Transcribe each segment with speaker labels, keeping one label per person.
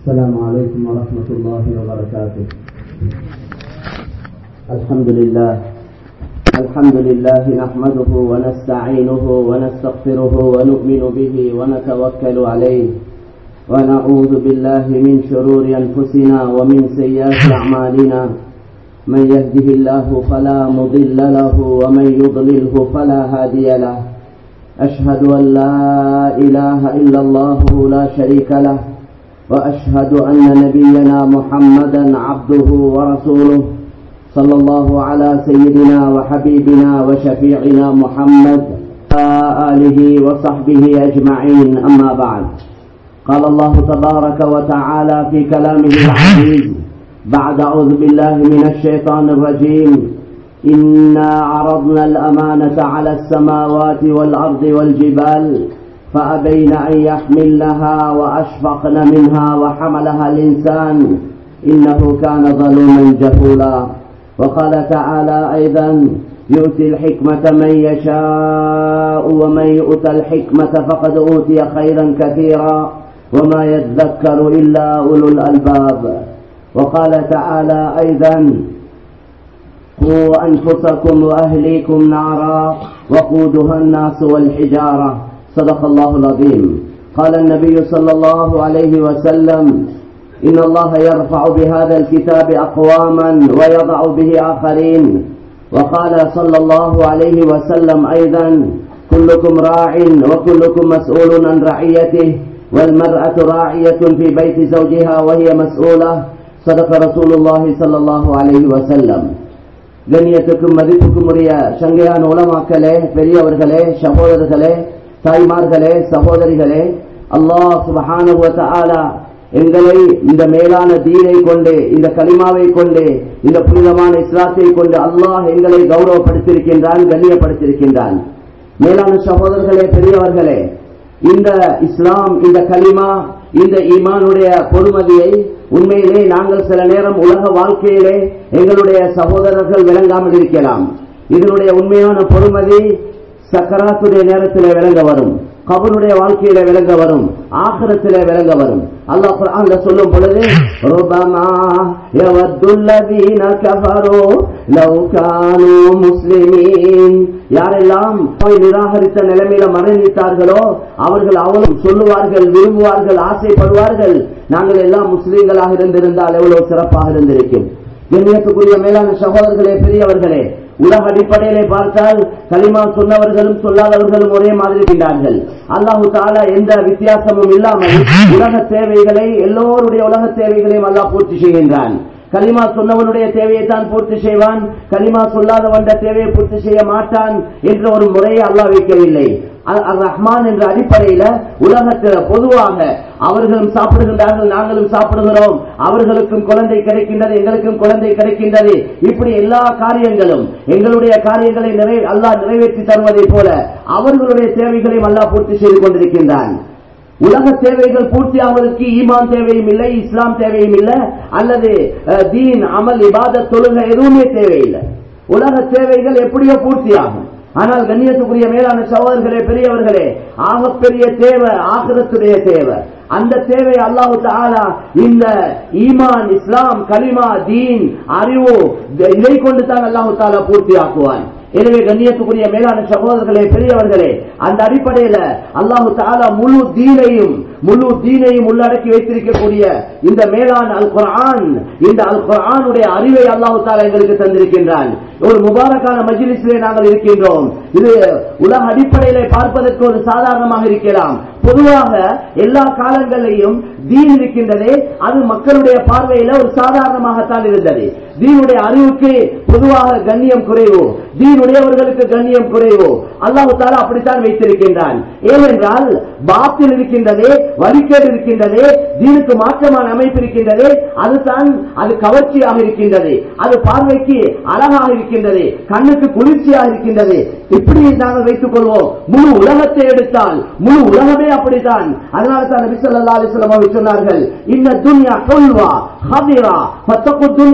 Speaker 1: السلام عليكم ورحمة الله وبركاته الحمد لله الحمد لله نحمده ونستعينه ونستغفره ونؤمن به ونتوكل عليه ونعوذ بالله من شرور أنفسنا ومن سيئات أعمالنا من يهده الله فلا مضل له ومن يضلله فلا هادي له أشهد أن لا إله إلا الله لا شريك له وأشهد أن نبينا محمدا عبده ورسوله صلى الله على سيدنا وحبيبنا وشفيعنا محمد آله وصحبه أجمعين أما بعد قال الله تبارك وتعالى في كلامه العزيز بعد أعوذ بالله من الشيطان الرجيم إنا عرضنا الأمانة على السماوات والأرض والجبال فأبين أن يحملنها وأشفقن منها وحملها الإنسان إنه كان ظلوما جهولا وقال تعالى أيضا يؤتي الحكمة من يشاء ومن يؤت الحكمة فقد أوتي خيرا كثيرا وما يذكر إلا أولو الألباب وقال تعالى أيضا قوا أنفسكم وأهليكم نارا وقودها الناس والحجارة صدق الله العظيم قال النبي صلى الله عليه وسلم إن الله يرفع بهذا الكتاب أقواما ويضع به آخرين وقال صلى الله عليه وسلم أيضا كلكم راع وكلكم مسؤول عن رعيته والمرأة راعية في بيت زوجها وهي مسؤولة صدق رسول الله صلى الله عليه وسلم கண்ணியத்துக்கும் மதிப்புக்கும் உரிய சங்கையான உலமாக்களே பெரியவர்களே சகோதரர்களே தாய்மார்களே சகோதரிகளே அல்லாஹ் சுபஹானுவ எங்களை இந்த மேலான தீனை கொண்டு இந்த கலிமாவை கொண்டு இந்த புனிதமான இஸ்லாத்தை கொண்டு அல்லாஹ் எங்களை கௌரவப்படுத்தியிருக்கின்றான் கண்ணியப்படுத்தியிருக்கின்றான் மேலான சகோதரர்களே பெரியவர்களே இந்த இஸ்லாம் இந்த கலிமா இந்த ஈமானுடைய பொறுமதியை உண்மையிலே நாங்கள் சில நேரம் உலக வாழ்க்கையிலே எங்களுடைய சகோதரர்கள் விளங்காமல் இருக்கலாம் இதனுடைய உண்மையான பொறுமதி சக்கராத்துடைய நேரத்தில் விளங்க வரும் கபருடைய வாழ்க்கையில விளங்க வரும் ஆகரத்தில விளங்க வரும் அல்லாஹ் குர்ஆன்ல சொல்லும் பொழுது ரபமா யவத்துல்லதீன கஃபரு லவ் கானூ முஸ்லிமீன் யாரெல்லாம் போய் நிராகரித்த நிலைமையில மரணித்தார்களோ அவர்கள் அவளும் சொல்லுவார்கள் விரும்புவார்கள் ஆசைப்படுவார்கள் நாங்கள் எல்லாம் முஸ்லீம்களாக இருந்திருந்தால் எவ்வளவு சிறப்பாக இருந்திருக்கும் கண்ணியத்துக்குரிய மேலான சகோதரர்களே பெரியவர்களே உலக அடிப்படையிலே பார்த்தால் களிமா சொன்னவர்களும் சொல்லாதவர்களும் ஒரே மாதிரி இருக்கின்றார்கள் அல்லாஹு தாலா எந்த வித்தியாசமும் இல்லாமல் உலக தேவைகளை எல்லோருடைய உலக தேவைகளையும் அல்லாஹ் பூர்த்தி செய்கின்றான் கலிமா சொன்னவனுடைய தேவையை தான் பூர்த்தி செய்வான் கலிமா சொல்லாதவன் தேவையை பூர்த்தி செய்ய மாட்டான் என்ற ஒரு முறையை அல்லாஹ் வைக்கவில்லை ரஹ்மான் என்ற அடிப்படையில உலகத்தில் பொதுவாக அவர்களும் சாப்பிடுகின்றார்கள் நாங்களும் சாப்பிடுகிறோம் அவர்களுக்கும் குழந்தை கிடைக்கின்றது எங்களுக்கும் குழந்தை கிடைக்கின்றது இப்படி எல்லா காரியங்களும் எங்களுடைய காரியங்களை நிறை அல்லாஹ் நிறைவேற்றி தருவதை போல அவர்களுடைய தேவைகளையும் அல்லாஹ் பூர்த்தி செய்து கொண்டிருக்கின்றான் உலக தேவைகள் பூர்த்தியாவதற்கு ஈமான் தேவையும் இல்லை இஸ்லாம் தேவையும் இல்லை அல்லது தீன் அமல் இபாத தொழுகை எதுவுமே தேவையில்லை உலக தேவைகள் எப்படியோ பூர்த்தியாகும் ஆனால் கண்ணியத்துக்குரிய மேலான சகோதரர்களே பெரியவர்களே ஆகப்பெரிய தேவை ஆகிரத்துடைய தேவை அந்த தேவை அல்லாஹு தாலா இந்த ஈமான் இஸ்லாம் கலிமா தீன் அறிவு இதை கொண்டு தான் அல்லாஹு தாலா பூர்த்தி ஆக்குவான் எனவே கண்ணியத்துக்குரிய மேலான சகோதரர்களே பெரியவர்களே அந்த அடிப்படையில அல்லாஹு தாலா முழு தீனையும் முழு தீனையும் உள்ளடக்கி வைத்திருக்கக்கூடிய இந்த மேலான அல் குரான் இந்த அல் குரானுடைய அறிவை அல்லாஹு தாலா எங்களுக்கு தந்திருக்கின்றான் ஒரு முபாரக்கான மஜிலிஸிலே நாங்கள் இருக்கின்றோம் இது உலக அடிப்படையில பார்ப்பதற்கு ஒரு சாதாரணமாக இருக்கலாம் பொதுவாக எல்லா காலங்களிலையும் தீன் இருக்கின்றதே அது மக்களுடைய பார்வையில ஒரு சாதாரணமாகத்தான் இருந்தது தீனுடைய அறிவுக்கு பொதுவாக கண்ணியம் குறைவோ தீனுடையவர்களுக்கு கண்ணியம் குறைவோ அல்லாஹு தாலா அப்படித்தான் வைத்திருக்கின்றான் ஏனென்றால் பாத்தில் இருக்கின்றதே வழிகேடு இருக்கின்றதே தீனுக்கு மாற்றமான அமைப்பு இருக்கின்றதே அதுதான் அது கவர்ச்சியாக இருக்கின்றது அது பார்வைக்கு அழகாக இருக்கின்றது கண்ணுக்கு குளிர்ச்சியாக இருக்கின்றது இப்படி நாங்கள் வைத்துக் கொள்வோம் முழு உலகத்தை எடுத்தால் முழு உலகமே அப்படித்தான் அதனால தான் நபி ஸல்லல்லாஹு அலைஹி வஸல்லம் அவர்கள் சொன்னார்கள் இன்ன துன்யா ஹுல்வா ஹதிரா ஃபத்தகு துன்யா வத்தகு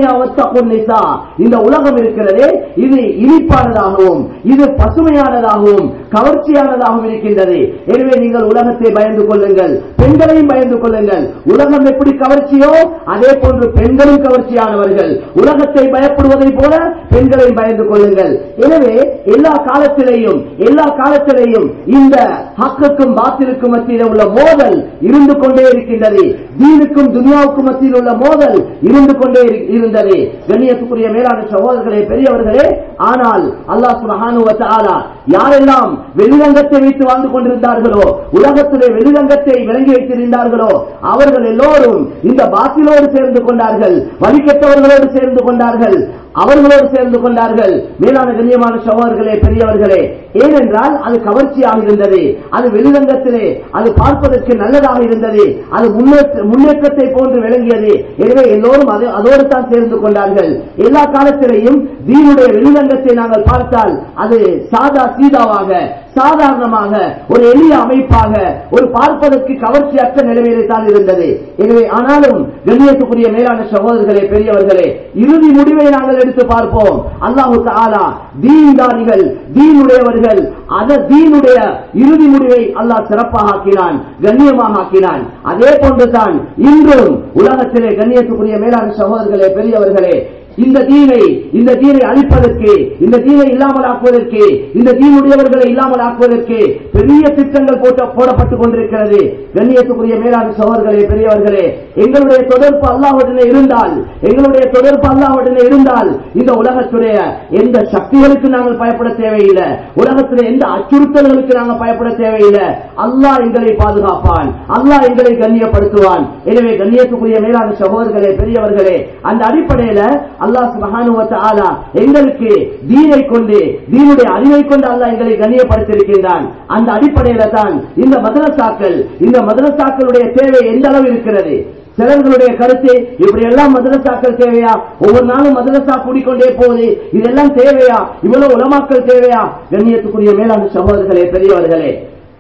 Speaker 1: நிசா இந்த உலகம் இருக்கிறதே இது இனிப்பானதாகவும் இது பசுமையானதாகவும் கவர்ச்சியானதாகவும் இருக்கின்றது எனவே நீங்கள் உலகத்தை பயந்து கொள்ளுங்கள் பெண்களையும் பயந்து கொள்ளுங்கள் உலகம் எப்படி கவர்ச்சியோ அதே போன்று பெண்களும் கவர்ச்சியானவர்கள் உலகத்தை பயப்படுவதை போல பெண்களையும் பயந்து கொள்ளுங்கள் எனவே எல்லா காலத்திலேயும் எல்லா காலத்திலேயும் இந்த ஹக்குக்கும் பாத்திலுக்கும் மத்தியில் உள்ள மோதல் இருந்து கொண்டே இருக்கின்றது தீனுக்கும் துனியாவுக்கும் மத்தியில் உள்ள மோதல் இருந்து கொண்டே இரு- இருந்தது கண்ணியத்துக்குரிய மேலான சகோதரர்களே பெரியவர்களே ஆனால் அல்லாஹ் சுப்ஹானஹு வ தஆலா யாரெல்லாம் வெளிரங்கத்தை வைத்து வாழ்ந்து கொண்டிருந்தார்களோ உலகத்திலே வெளிரங்கத்தை விளங்கி வைத்திருந்தார்களோ அவர்கள் எல்லோரும் இந்த பாத்திலோடு சேர்ந்து கொண்டார்கள் வழிகட்டவர்களோடு சேர்ந்து கொண்டார்கள் அவர்களோடு சேர்ந்து கொண்டார்கள் மேலான கண்ணியமான சகோதரர்களே பெரியவர்களே ஏனென்றால் அது கவர்ச்சியாக இருந்தது அது வெளிரங்கத்திலே அது பார்ப்பதற்கு நல்லதாக இருந்தது அது முன்னேற்ற- முன்னேற்றத்தை போன்று விளங்கியது எனவே எல்லோரும் அது- அதோடு தான் சேர்ந்து கொண்டார்கள் எல்லா காலத்திலேயும் தீனுடைய வெளிரங்கத்தை நாங்கள் பார்த்தால் அது சாதா சீதாவாக சாதாரணமாக ஒரு எளிய அமைப்பாக ஒரு பார்ப்பதற்கு கவர்ச்சியற்ற நிலைமையிலே தான் இருந்தது எனவே ஆனாலும் கண்ணியத்துக்குரிய மேலான சகோதரர்களே பெரியவர்களே இறுதி முடிவை நாங்கள் எடுத்து பார்ப்போம் அல்லாஹு தஆலா தீன்தாரிகள் தீனுடையவர்கள் அத தீனுடைய இறுதி முடிவை அல்லாஹ் சிறப்பாக ஆக்கினான் கண்ணியமாக ஆக்கினான் அதே போன்றுதான் இன்றும் உலகத்திலே கண்ணியத்துக்குரிய மேலான சகோதரர்களே பெரியவர்களே இந்த தீனை இந்த தீனை அழிப்பதற்கு இந்த தீனை இல்லாமல் ஆக்குவதற்கு இந்த தீனுடையவர்களை இல்லாமல் ஆக்குவதற்கு பெரிய திட்டங்கள் போட்ட போடப்பட்டுக் கொண்டிருக்கிறது கண்ணியத்துக்குரிய மேலான சகோதரர்களே பெரியவர்களே எங்களுடைய தொடர்பு அல்லாஹுடனே இருந்தால் எங்களுடைய தொடர்பு அல்லாஹுடனே இருந்தால் இந்த உலகத்துடைய எந்த சக்திகளுக்கு நாங்கள் பயப்பட தேவையில்லை உலகத்துடைய எந்த அச்சுறுத்தல்களுக்கு நாங்கள் பயப்பட தேவையில்லை அல்லாஹ் எங்களை பாதுகாப்பான் அல்லாஹ் எங்களை கண்ணியப்படுத்துவான் எனவே கண்ணியத்துக்குரிய மேலான சகோதரர்களே பெரியவர்களே அந்த அடிப்படையில அல்லாஹ் சுப்ஹானஹு வ தஆலா எங்களுக்கு தீனை கொண்டு தீனுடைய அறிவை கொண்டு அல்லாஹ் எங்களை கண்ணியப்படுத்தியிருக்கின்றான் அந்த அடிப்படையில தான் இந்த மதரசாக்கள் இந்த மதரசாக்களுடைய தேவை எந்த அளவு இருக்கிறது சிலர்களுடைய கருத்து இப்படி எல்லாம் மதரசாக்கள் தேவையா ஒவ்வொரு நாளும் மதரசா கூடிக்கொண்டே போகுது இதெல்லாம் தேவையா இவ்வளவு உலமாக்கள் தேவையா கண்ணியத்துக்குரிய மேலான சகோதரர்களே பெரியவர்களே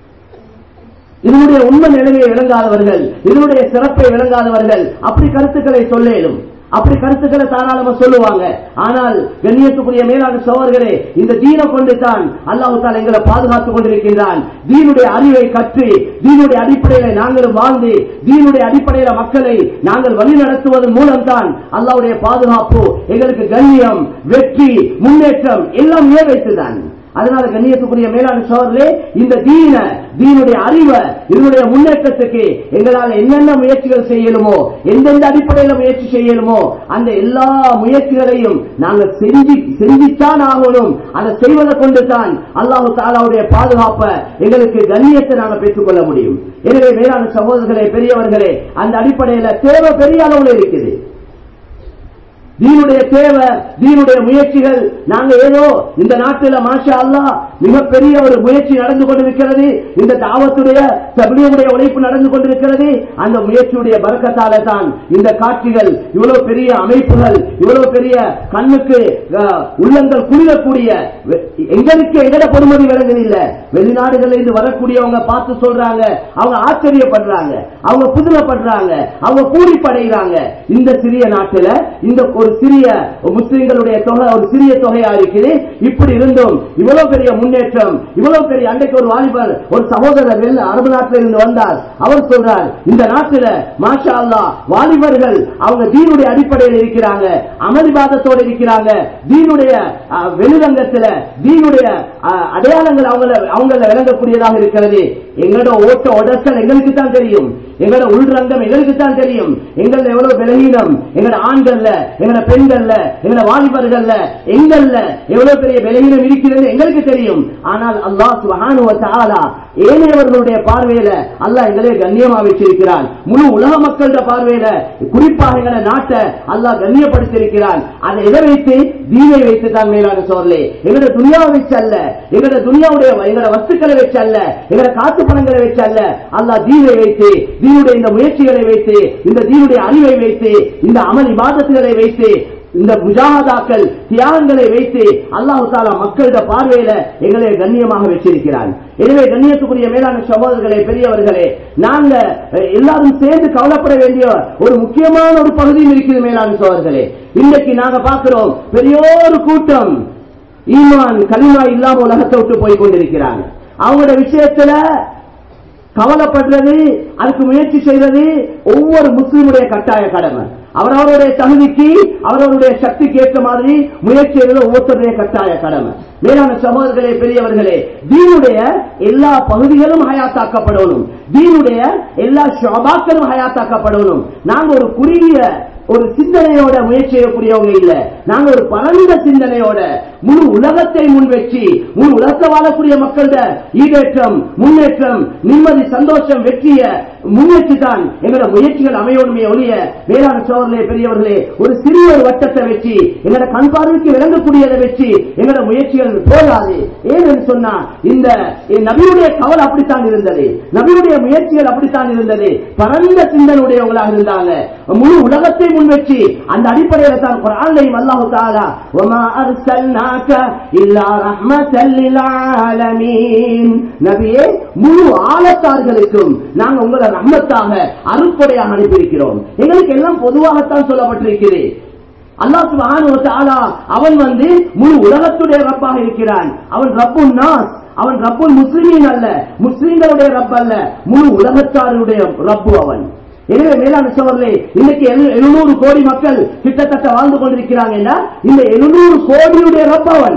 Speaker 1: இதனுடைய உண்மை நிலையை விளங்காதவர்கள் இதனுடைய சிறப்பை விளங்காதவர்கள் அப்படி கருத்துக்களை சொல்ல இயலும் அப்படி கருத்துக்களை தாராளமா சொல்லுவாங்க ஆனால் கண்ணியத்துக்குரிய மேலான சோழர்களே இந்த தீனை கொண்டு தான் அல்லாஹு தாலா எங்களை பாதுகாத்துக் கொண்டிருக்கின்றான் தீனுடைய அறிவை கற்று தீனுடைய அடிப்படையில நாங்களும் வாழ்ந்து தீனுடைய அடிப்படையில மக்களை நாங்கள் வழி நடத்துவதன் மூலம் தான் அல்லாஹ்வுடைய பாதுகாப்பு எங்களுக்கு கண்ணியம் வெற்றி முன்னேற்றம் எல்லாம் ஏவைத்துதான் அதனால கண்ணியத்துக்குரிய மேலான சோழர்களே இந்த தீன தீனுடைய அறிவை இதனுடைய முன்னேற்றத்துக்கு எங்களால் என்னென்ன முயற்சிகள் செய்யணுமோ எந்தெந்த அடிப்படையில முயற்சி செய்யணுமோ அந்த எல்லா முயற்சிகளையும் நாங்கள் செஞ்சு செஞ்சுத்தான் ஆகணும் அதை செய்வதை கொண்டு தான் அல்லாஹு தாலாவுடைய பாதுகாப்பை எங்களுக்கு கண்ணியத்தை நாங்கள் பெற்றுக்கொள்ள முடியும் எனவே மேலான சகோதரர்களே பெரியவர்களே அந்த அடிப்படையில தேவை பெரிய அளவுல இருக்குது தீனுடைய தேவை தீனுடைய முயற்சிகள் நாங்க ஏதோ இந்த நாட்டில மாஷா அல்லாஹ் மிகப்பெரிய ஒரு முயற்சி நடந்து கொண்டிருக்கிறது இந்த தாவத்துடைய தபிலியுடைய உழைப்பு நடந்து கொண்டிருக்கிறது அந்த முயற்சியுடைய பறக்கத்தால தான் இந்த காட்சிகள் இவ்வளவு பெரிய அமைப்புகள் இவ்வளவு பெரிய கண்ணுக்கு அஹ், உள்ளங்கள் குளிரக்கூடிய வெ- எங்களுக்கு எங்கட பொறுமதி விளங்குதில்ல வெளிநாடுகள்ல இருந்து வரக்கூடியவங்க பார்த்து சொல்றாங்க அவங்க ஆச்சரியப்படுறாங்க அவங்க புதுமைப்படுறாங்க அவங்க பூரிப்படைகிறாங்க இந்த சிறிய நாட்டில இந்த ஒரு சிறிய முஸ்லிம்களுடைய தொகை ஒரு சிறிய தொகையா இருக்குது இப்படி இருந்தும் இவ்வளவு பெரிய முன்னேற்றம் இவ்வளவு பெரிய அன்றைக்கு ஒரு வாலிபர் ஒரு சகோதரர் வெளில அரபு நாட்டில இருந்து வந்தார் அவர் சொல்றார் இந்த நாட்டில மாஷா அல்லாஹ் வாலிபர்கள் அவங்க தீனுடைய அடிப்படையில் இருக்கிறாங்க அமளிபாதத்தோடு இருக்கிறாங்க தீனுடைய அஹ், வெளிரங்கத்துல தீனுடைய அஹ், அடையாளங்கள் அவங்கள அவங்கள விளங்கக்கூடியதாக இருக்கிறது எங்களோட ஓட்ட உடச்சல் எங்களுக்கு தான் தெரியும் எங்களோட உள்ரங்கம் எங்களுக்கு தான் தெரியும் எங்கள எவ்வளவு பலகீனம் எங்களோட ஆண்கள்ல எங்களோட பெண்கள்ல எங்களோட வாலிபர்கள்ல எங்கள்ல எவ்வளவு பெரிய பலகீனம் இருக்கிறது எங்களுக்கு தெரியும் ஆனால் அல்லாஹ் சுப்ஹானஹு வ தஆலா ஏனையவர்களுடைய பார்வையில அல்லாஹ் எங்களை கண்ணியமா வச்சிருக்கிறான் முழு உலக மக்களோட பார்வையில குறிப்பாக எங்களை நாட்டை அல்லாஹ் கண்ணியப்படுத்தியிருக்கிறான் அதை எதை வைத்து தீனை வைத்து தான் மேலான சோர்லே எங்களோட துனியாவை வச்சு அல்ல எங்களோட துனியாவுடைய எங்களோட வஸ்துக்களை வச்சு அல்ல எங்களோட காசு பணங்களை வச்சு அல்ல அல்லாஹ் தீனை வைத்து தீனுடைய இந்த முயற்சிகளை வைத்து இந்த தீனுடைய அறிவை வைத்து இந்த அமல் இபாதத்துகளை வைத்து இந்த முஜாஹதாக்கள் தியாகங்களை வைத்து அல்லாஹு தாலா மக்களிட பார்வையில எங்களை கண்ணியமாக வச்சிருக்கிறான் எனவே கண்ணியத்துக்குரிய மேலான சகோதரர்களே பெரியவர்களே நாங்க அஹ், எல்லாரும் சேர்ந்து கவலைப்பட வேண்டிய ஒரு முக்கியமான ஒரு பகுதியும் இருக்குது மேலான சகோதரர்களே இன்னைக்கு நாங்க பார்க்கிறோம் பெரியோரு கூட்டம் ஈமான் கலிமா இல்லாம உலகத்தை விட்டு போய் கொண்டிருக்கிறாங்க அவங்களோட விஷயத்துல கவலைப்படுறது அதுக்கு முயற்சி செய்வது ஒவ்வொரு முஸ்லிமுடைய கட்டாய கடமை அவரவருடைய தகுதிக்கு அவரவருடைய சக்திக்கு ஏற்ற மாதிரி முயற்சி செய்வது ஒவ்வொருத்தருடைய கட்டாய கடமை மேலான சகோதரர்களே பெரியவர்களே தீனுடைய எல்லா பகுதிகளும் ஹயாத்தாக்கப்படணும் தீனுடைய எல்லா ஷாபாக்களும் ஹயாத்தாக்கப்படணும் நாங்க ஒரு குறுகிய ஒரு சிந்தனையோட முயற்சி செய்யக்கூடியவங்க இல்ல நாங்க ஒரு பரந்த சிந்தனையோட முழு உலகத்தை முன் வச்சு முழு உலகத்தை வாழக்கூடிய மக்களோட ஈடேற்றம் முன்னேற்றம் நிம்மதி சந்தோஷம் வெற்றிய முன்னேற்றி தான் எங்களோட முயற்சிகள் அமையோடுமே ஒழிய வேளாண் சோழர்களே பெரியவர்களே ஒரு சிறிய ஒரு வட்டத்தை வச்சு எங்களோட கண் பார்வைக்கு விளங்கக்கூடியதை வச்சு எங்களோட முயற்சிகள் போதாது ஏன்னு சொன்னா இந்த நபியுடைய கவல் அப்படித்தான் இருந்தது நபியுடைய முயற்சிகள் அப்படித்தான் இருந்தது பரந்த சிந்தனுடையவங்களாக இருந்தாங்க முழு உலகத்தை முன் வச்சு அந்த அடிப்படையில தான் குரான்லையும் அல்லாஹு தாலா وما أرسلناك إلا رحمة للعالمين நபியே முழு ஆலத்தார்களுக்கும் நாங்க உங்களை ரஹ்மத்தாக அருட்கொடையாக அனுப்பியிருக்கிறோம் எங்களுக்கு எல்லாம் பொதுவாகத்தான் சொல்லப்பட்டிருக்கிறது அல்லாஹ் சுப்ஹானஹு வ தஆலா அவன் வந்து முழு உலகத்துடைய ரப்பாக இருக்கிறான் அவன் ரப்புன் நாஸ் அவன் ரப்புல் முஸ்லிமீன் அல்ல முஸ்லிம்களுடைய ரப் அல்ல முழு உலகத்தாருடைய ரப்பு அவன் எனவே மேலான சோழர்களே இன்னைக்கு எழுநூறு கோடி மக்கள் கிட்டத்தட்ட வாழ்ந்து கொண்டிருக்கிறாங்கன்னா இந்த எழுநூறு கோடியுடைய ரப்ப அவன்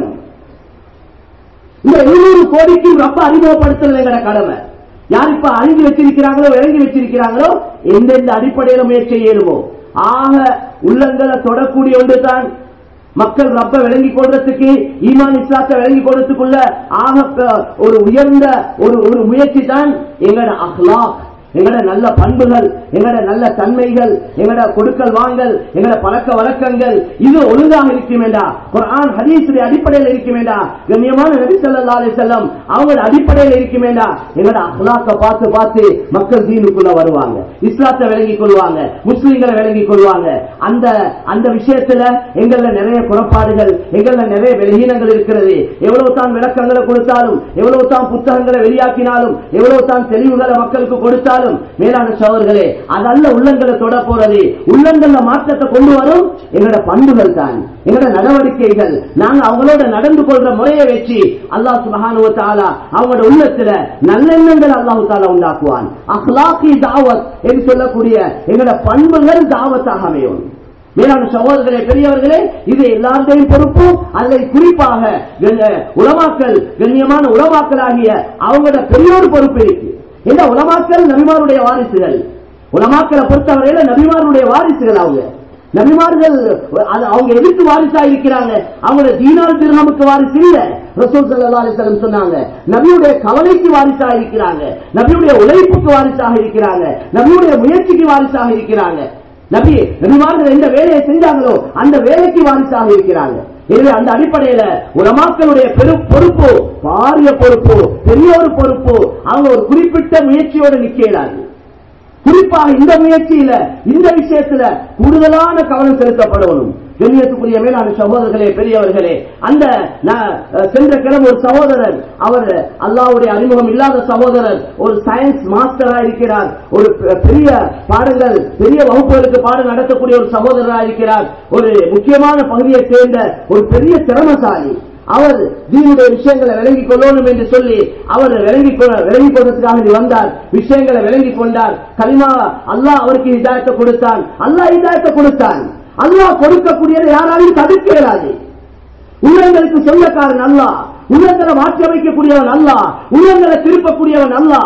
Speaker 1: இந்த எழுநூறு கோடிக்கு ரப்ப அறிமுகப்படுத்துறது எங்கட கடமை யார் இப்ப அறிஞ்சு வச்சிருக்கிறாங்களோ இறங்கி வச்சிருக்கிறாங்களோ எந்தெந்த அடிப்படையில முயற்சி செய்யணுமோ ஆக உள்ளங்களை தொடக்கூடிய ஒன்றுதான் மக்கள் ரப்ப விளங்கி கொள்றதுக்கு ஈமான் இஸ்லாத்தை விளங்கி கொள்றதுக்குள்ள ஆக ப- ஒரு உயர்ந்த ஒரு ஒரு முயற்சி தான் எங்கட அஹ்லாக் எங்கட நல்ல பண்புகள் எங்கட நல்ல தன்மைகள் எங்கட கொடுக்கல் வாங்கல் எங்கட பழக்க வழக்கங்கள் இது ஒழுங்காக இருக்கும் வேண்டா குர்ஆன் ஹதீஸுடைய அடிப்படையில் இருக்கும் வேண்டா கண்ணியமான நபி ஸல்லல்லாஹு அலைஹி வஸல்லம் அவங்களோட அடிப்படையில் இருக்கும் வேண்டா எங்கட அஹ்லாக்க பார்த்து பார்த்து மக்கள் தீனுக்குள்ள வருவாங்க இஸ்லாத்தை விளங்கிக் கொள்வாங்க முஸ்லிம்களை விளங்கிக் கொள்வாங்க அந்த அந்த விஷயத்துல எங்கள்ல நிறைய குறப்பாடுகள் எங்கள்ல நிறைய விலகீனங்கள் இருக்கிறது எவ்வளவு தான் விளக்கங்களை கொடுத்தாலும் எவ்வளவு தான் புத்தகங்களை வெளியாக்கினாலும் எவ்வளவு தான் தெளிவுகளை மக்களுக்கு கொடுத்தாலும் மேலான சோழர்களே அதல்ல உள்ளங்களை தொட போறது உள்ளங்கள்ல மாற்றத்தை கொண்டு வரும் எங்களோட பண்புகள் தான் எங்களோட நடவடிக்கைகள் நாங்க அவங்களோட நடந்து கொள்ற முறையை வச்சு அல்லாஹ் சுபஹானுவ தஆலா அவங்களோட உள்ளத்துல நல்லெண்ணங்கள் அல்லாஹ் தாலா உண்டாக்குவான் அஹ்லாக்கி தாவத் என்று சொல்லக்கூடிய எங்களோட பண்புகள் தாவத்தாக அமையும் மேலான சகோதரர்களே பெரியவர்களே இது எல்லாத்தையும் பொறுப்பு அல்லது குறிப்பாக கண்ணிய- உலமாக்கல் கண்ணியமான உலமாக்கலாகிய அவங்களோட பெரியோர் பொறுப்பு இருக்கு இந்த உலமாக்கல் நபிமாருடைய வாரிசுகள் உலமாக்களை பொறுத்தவரையில நபிமாருடைய வாரிசுகள் அவங்க நபிமார்கள் அது அவங்க எதுக்கு வாரிசா இருக்கிறாங்க அவங்களோட தீனால் திருநமுக்கு வாரிசு இல்ல ரசூல் ஸல்லல்லாஹு அலைஹி வஸல்லம் சொன்னாங்க நபியுடைய கவலைக்கு வாரிசா இருக்கிறாங்க நபியுடைய உழைப்புக்கு வாரிசாக இருக்கிறாங்க நபியுடைய முயற்சிக்கு வாரிசாக இருக்கிறாங்க நபி நபிமார்கள் எந்த வேலையை செஞ்சாங்களோ அந்த வேலைக்கு வாரிசாக இருக்கிறாங்க எனவே அந்த அடிப்படையில உலமாக்களுடைய பெரு பொறுப்பு பாரிய பொறுப்பு பெரிய ஒரு பொறுப்பு அவங்க ஒரு குறிப்பிட்ட முயற்சியோட நிக்கிறார்கள் குறிப்பாக இந்த முயற்சியில இந்த விஷயத்துல கூடுதலான கவனம் செலுத்தப்படணும் கண்ணியத்துக்குரிய மேலான சகோதரர்களே பெரியவர்களே அந்த நான், அஹ், சென்ற கிழமை ஒரு சகோதரர் அவர் அல்லாவுடைய அறிமுகம் இல்லாத சகோதரர் ஒரு சயின்ஸ் மாஸ்டரா இருக்கிறார் ஒரு பெ- பெரிய பாடங்கள் பெரிய வகுப்புகளுக்கு பாடம் நடத்தக்கூடிய ஒரு சகோதரரா இருக்கிறார் ஒரு முக்கியமான பகுதியை சேர்ந்த ஒரு பெரிய திறமசாலி அவர் தீனுடைய விஷயங்களை விளங்கிக் கொள்ளணும் என்று சொல்லி அவர் விளங்கிக் கொள்ள விளங்கிக் கொள்றதுக்காக இங்கு வந்தார் விஷயங்களை விளங்கிக் கொண்டார் கலிமா அல்லாஹ் அவருக்கு ஹிதாயத்தை கொடுத்தான் அல்லாஹ் ஹிதாயத்தை கொடுத்தான் அல்லாஹ் கொடுக்கக்கூடியதை யாராலையும் தடுக்க இயலாது உள்ளங்களுக்கு சொந்தக்காரன் அல்லாஹ் உள்ளங்களை மாற்றி அமைக்கக்கூடியவன் அல்லாஹ் உள்ளங்களை திருப்பக்கூடியவன் அல்லாஹ்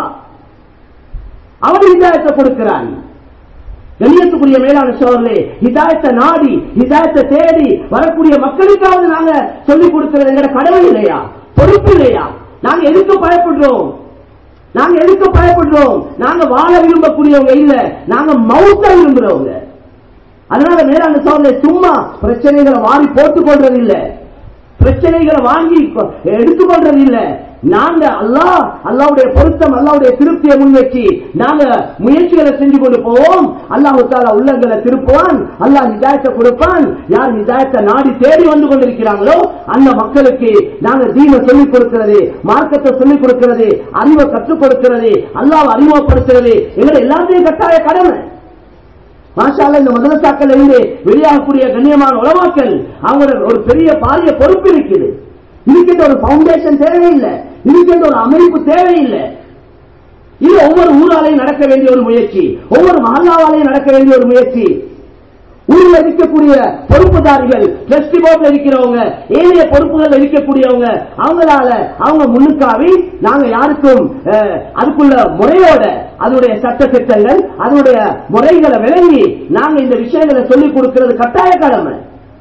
Speaker 1: அவன் ஹிதாயத்தை கொடுக்கிறான் கண்ணியத்துக்குரிய மேலான சோழர்களே ஹிதாயத்தை நாடி ஹிதாயத்தை தேடி வரக்கூடிய மக்களுக்காவது நாங்க சொல்லிக் கொடுக்கிறது எங்கட கடமை இல்லையா பொறுப்பு இல்லையா நாங்க எதுக்கு பயப்படுறோம் நாங்க எதுக்கு பயப்படுறோம் நாங்க வாழ விரும்பக்கூடியவங்க இல்ல நாங்க மௌத்த விரும்புறவங்க அதனால மேலான சோழர்களே சும்மா பிரச்சனைகளை வாரி போட்டுக் கொள்றது இல்ல பிரச்சனைகளை வாங்கி கொ- எடுத்துக்கொள்றது இல்ல நாங்க அல்லாஹ் அல்லாவுடைய பொருத்தம் அல்லாவுடைய திருப்தியை முன்வச்சு நாங்க முயற்சிகளை செஞ்சு கொண்டு போவோம் அல்லாஹு தாலா உள்ளங்களை திருப்புவான் அல்லாஹ் ஹிதாயத்தை கொடுப்பான் யார் ஹிதாயத்தை நாடி தேடி வந்து கொண்டிருக்கிறாங்களோ அந்த மக்களுக்கு நாங்க தீன சொல்லிக் கொடுக்கிறது மார்க்கத்தை சொல்லிக் கொடுக்கிறது அறிவை கற்றுக் கொடுக்கிறது அல்லாஹ் அறிமுகப்படுத்துறது எங்களை எல்லாத்தையும் கட்டாய கடமை மாஷால இந்த மதரசாக்கள் இருந்து வெளியாகக்கூடிய கண்ணியமான உலமாக்கள் அவங்களோட ஒரு பெரிய பாரிய பொறுப்பு இருக்குது இதுக்கிட்ட ஒரு பவுண்டேஷன் தேவையில்லை இதுக்கிட்ட ஒரு அமைப்பு தேவையில்லை இது ஒவ்வொரு ஊராலையும் நடக்க வேண்டிய ஒரு முயற்சி ஒவ்வொரு மஹல்லாவாலையும் நடக்க வேண்டிய ஒரு முயற்சி ஊரில் இருக்கக்கூடிய பொறுப்புதாரிகள் டிரஸ்டி போர்ட்ல இருக்கிறவங்க ஏனைய பொறுப்புகள் இருக்கக்கூடியவங்க அவங்களால அவங்க முன்னுக்காவி நாங்க யாருக்கும் அஹ், அதுக்குள்ள முறையோட அதனுடைய சட்ட திட்டங்கள் அதனுடைய முறைகளை விளங்கி நாங்க இந்த விஷயங்களை சொல்லிக் கொடுக்கிறது கட்டாய கடமை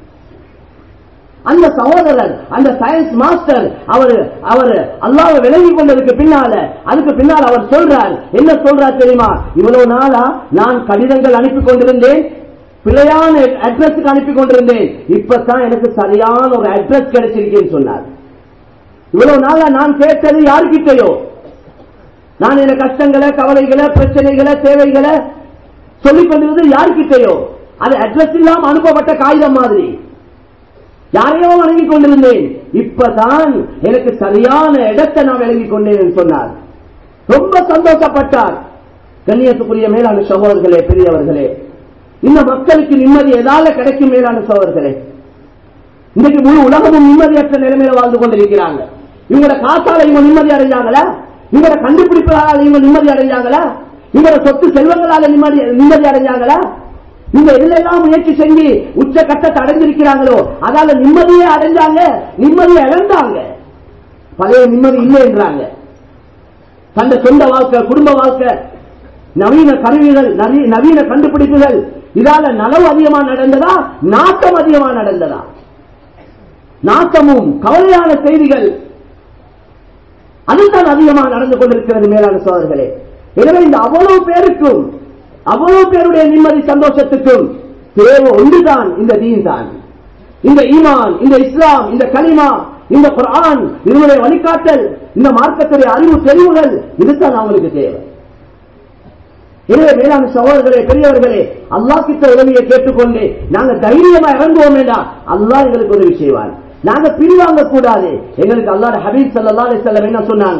Speaker 1: அந்த சகோதரர் அந்த சயின்ஸ் மாஸ்டர் அவர் அவர் அல்லாஹ்வை விலகி கொண்டதுக்கு பின்னால அதுக்கு பின்னால் அவர் சொல்றார் என்ன சொல்றார் தெரியுமா இவ்வளவு நாளா நான் கடிதங்கள் அனுப்பி கொண்டிருந்தேன் பிழையான அட்ரஸுக்கு அனுப்பி கொண்டிருந்தேன் இப்பதான் எனக்கு சரியான ஒரு அட்ரஸ் கிடைச்சிருக்கேன்னு சொன்னார் இவ்வளவு நாளா நான் கேட்டது யாருக்கிட்டையோ நான் என் கஷ்டங்களை கவலைகளை பிரச்சனைகளை தேவைகளை சொல்லிக் கொண்டிருந்தது யாருக்கிட்டையோ அது அட்ரஸ் இல்லாம அனுப்பப்பட்ட காகிதம் மாதிரி யாரையோ வணங்கி கொண்டிருந்தேன் இப்பதான் எனக்கு சரியான இடத்தை நான் விளங்கி கொண்டேன் என்று சொன்னார் ரொம்ப சந்தோஷப்பட்டார் கண்ணியத்துக்குரிய மேலான சகோதரர்களே பெரியவர்களே இந்த மக்களுக்கு நிம்மதி எதால கிடைக்கும் மேலான சகோதரர்களே இன்னைக்கு முழு உலகமும் நிம்மதியற்ற நிலைமையில வாழ்ந்து கொண்டிருக்கிறாங்க இவங்களோட காசால இவங்க நிம்மதி அடைஞ்சாங்களா இவங்களோட கண்டுபிடிப்புகளால இவங்க நிம்மதி அடைஞ்சாங்களா இவங்களோட சொத்து செல்வங்களால நிம்மதி நிம்மதி அடைஞ்சாங்களா இவங்க எல்லாம் முயற்சி செஞ்சு உச்ச கட்டத்தை அடைஞ்சிருக்கிறாங்களோ அதால நிம்மதியே அடைஞ்சாங்க நிம்மதியை இழந்தாங்க பழைய நிம்மதி இல்லை என்றாங்க தந்த சொந்த வாழ்க்கை குடும்ப வாழ்க்கை நவீன கருவிகள் நவீ- நவீன கண்டுபிடிப்புகள் இதால நலவு அதிகமா நடந்ததா நாட்டம் அதிகமா நடந்ததா நாட்டமும் கவலையான செய்திகள் அதுதான் அதிகமாக நடந்து கொண்டிருக்கிறது மேலான சோதர்களே எனவே இந்த அவ்வளவு பேருக்கும் அவ்வளவு பேருடைய நிம்மதி சந்தோஷத்துக்கும் தேவை ஒன்றுதான் இந்த தீன் தான் இந்த ஈமான் இந்த இஸ்லாம் இந்த கலிமா இந்த குர்ஆன் இதனுடைய வழிகாட்டல் இந்த மார்க்கத்துடைய அறிவு தெரிவுகள் இதுதான் அவங்களுக்கு தேவை எனவே மேலான சகோதரர்களே பெரியவர்களே அல்லாஹ் கிட்ட உதவியை கேட்டுக்கொண்டு நாங்க தைரியமா இறங்குவோம் வேண்டாம் அல்லாஹ் எங்களுக்கு உதவி செய்வார் நாங்க பின்வாங்க கூடாது எங்களுக்கு அல்லாஹ் ஹபீப் ஸல்லல்லாஹு அலைஹி வஸல்லம் என்ன சொன்னாங்க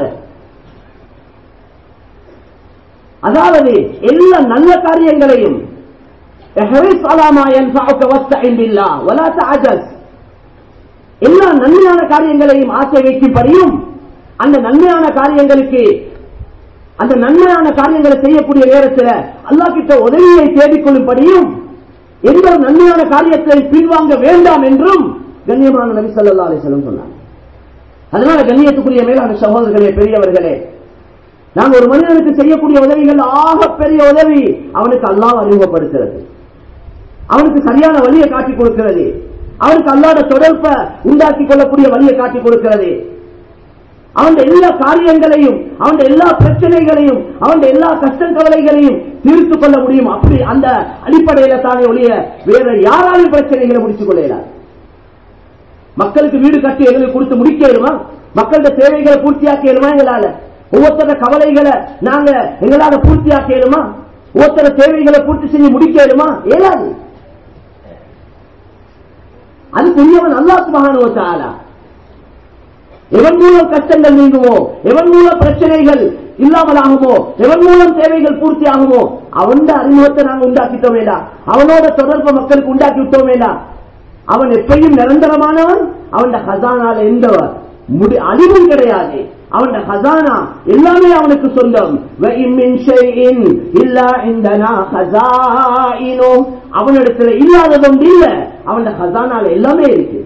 Speaker 1: அதாவது எல்லா நல்ல காரியங்களையும் احرص على ما ينفعك واستعن بالله ولا تعجز எல்லா நன்மையான காரியங்களையும் ஆசை வைக்கும்படியும் அந்த நன்மையான காரியங்களுக்கு அந்த நன்மையான காரியங்களை செய்யக்கூடிய நேரத்தில் அல்லாஹ் கிட்ட உதவியை தேடிக்கொள்ளும்படியும் எந்த ஒரு நன்மையான காரியத்தை பின்வாங்க வேண்டாம் என்றும் கண்ணியமான நபி ஸல்லல்லாஹு அலைஹி வஸல்லம் சொன்னாங்க அதனால கண்ணியத்துக்குரிய மேலான சகோதரர்களே பெரியவர்களே நாங்க ஒரு மனிதனுக்கு செய்யக்கூடிய உதவிகள் ஆக பெரிய உதவி அவனுக்கு அல்லாஹ் அறிமுகப்படுத்துறது அவனுக்கு சரியான வழியை காட்டி கொடுக்கிறது அவனுக்கு அல்லாத தொடர்பை உண்டாக்கி கொள்ளக்கூடிய வழியை காட்டி கொடுக்கிறது அவன் எல்லா காரியங்களையும் அவன் எல்லா பிரச்சனைகளையும் அவன் எல்லா கஷ்டம் கவலைகளையும் தீர்த்து கொள்ள முடியும் அப்படி அந்த அடிப்படையில தானே ஒழிய வேற யாராலும் பிரச்சனைகளை முடித்துக் கொள்ளலாம் மக்களுக்கு வீடு கட்டி எங்களுக்கு கொடுத்து முடிக்கலுமா மக்களோட தேவைகளை பூர்த்தியாக்கலுமா எங்களால ஒவ்வொருத்தர கவலைகளை நாங்க எங்களால பூர்த்தியாக்கலுமா ஒவ்வொருத்தர தேவைகளை பூர்த்தி செஞ்சு முடிக்கலுமா ஏலாது அதுக்குரியவன் அல்லாஹ் சுபஹானஹு வ தஆலா எவன் மூலம் கஷ்டங்கள் நீங்குமோ எவன் மூலம் பிரச்சனைகள் இல்லாமலாகுமோ எவன் மூலம் தேவைகள் பூர்த்தி ஆகுமோ அவன் அறிமுகத்தை நாங்க உண்டாக்கிட்டோம் வேண்டாம் அவனோட தொடர்பு மக்களுக்கு உண்டாக்கி விட்டோம் வேண்டாம் அவன் எப்பயும் நிரந்தரமானவன் அவன் ஹசானால எந்த முடி அழிவும் கிடையாது அவன் ஹசானா எல்லாமே அவனுக்கு சொந்தம் وَإِن مِّن شَيْءٍ إِلَّا عِندَنَا خَزَائِنُهُ அவனிடத்துல இல்லாததொன்று இல்ல அவன் ஹசானால எல்லாமே இருக்கு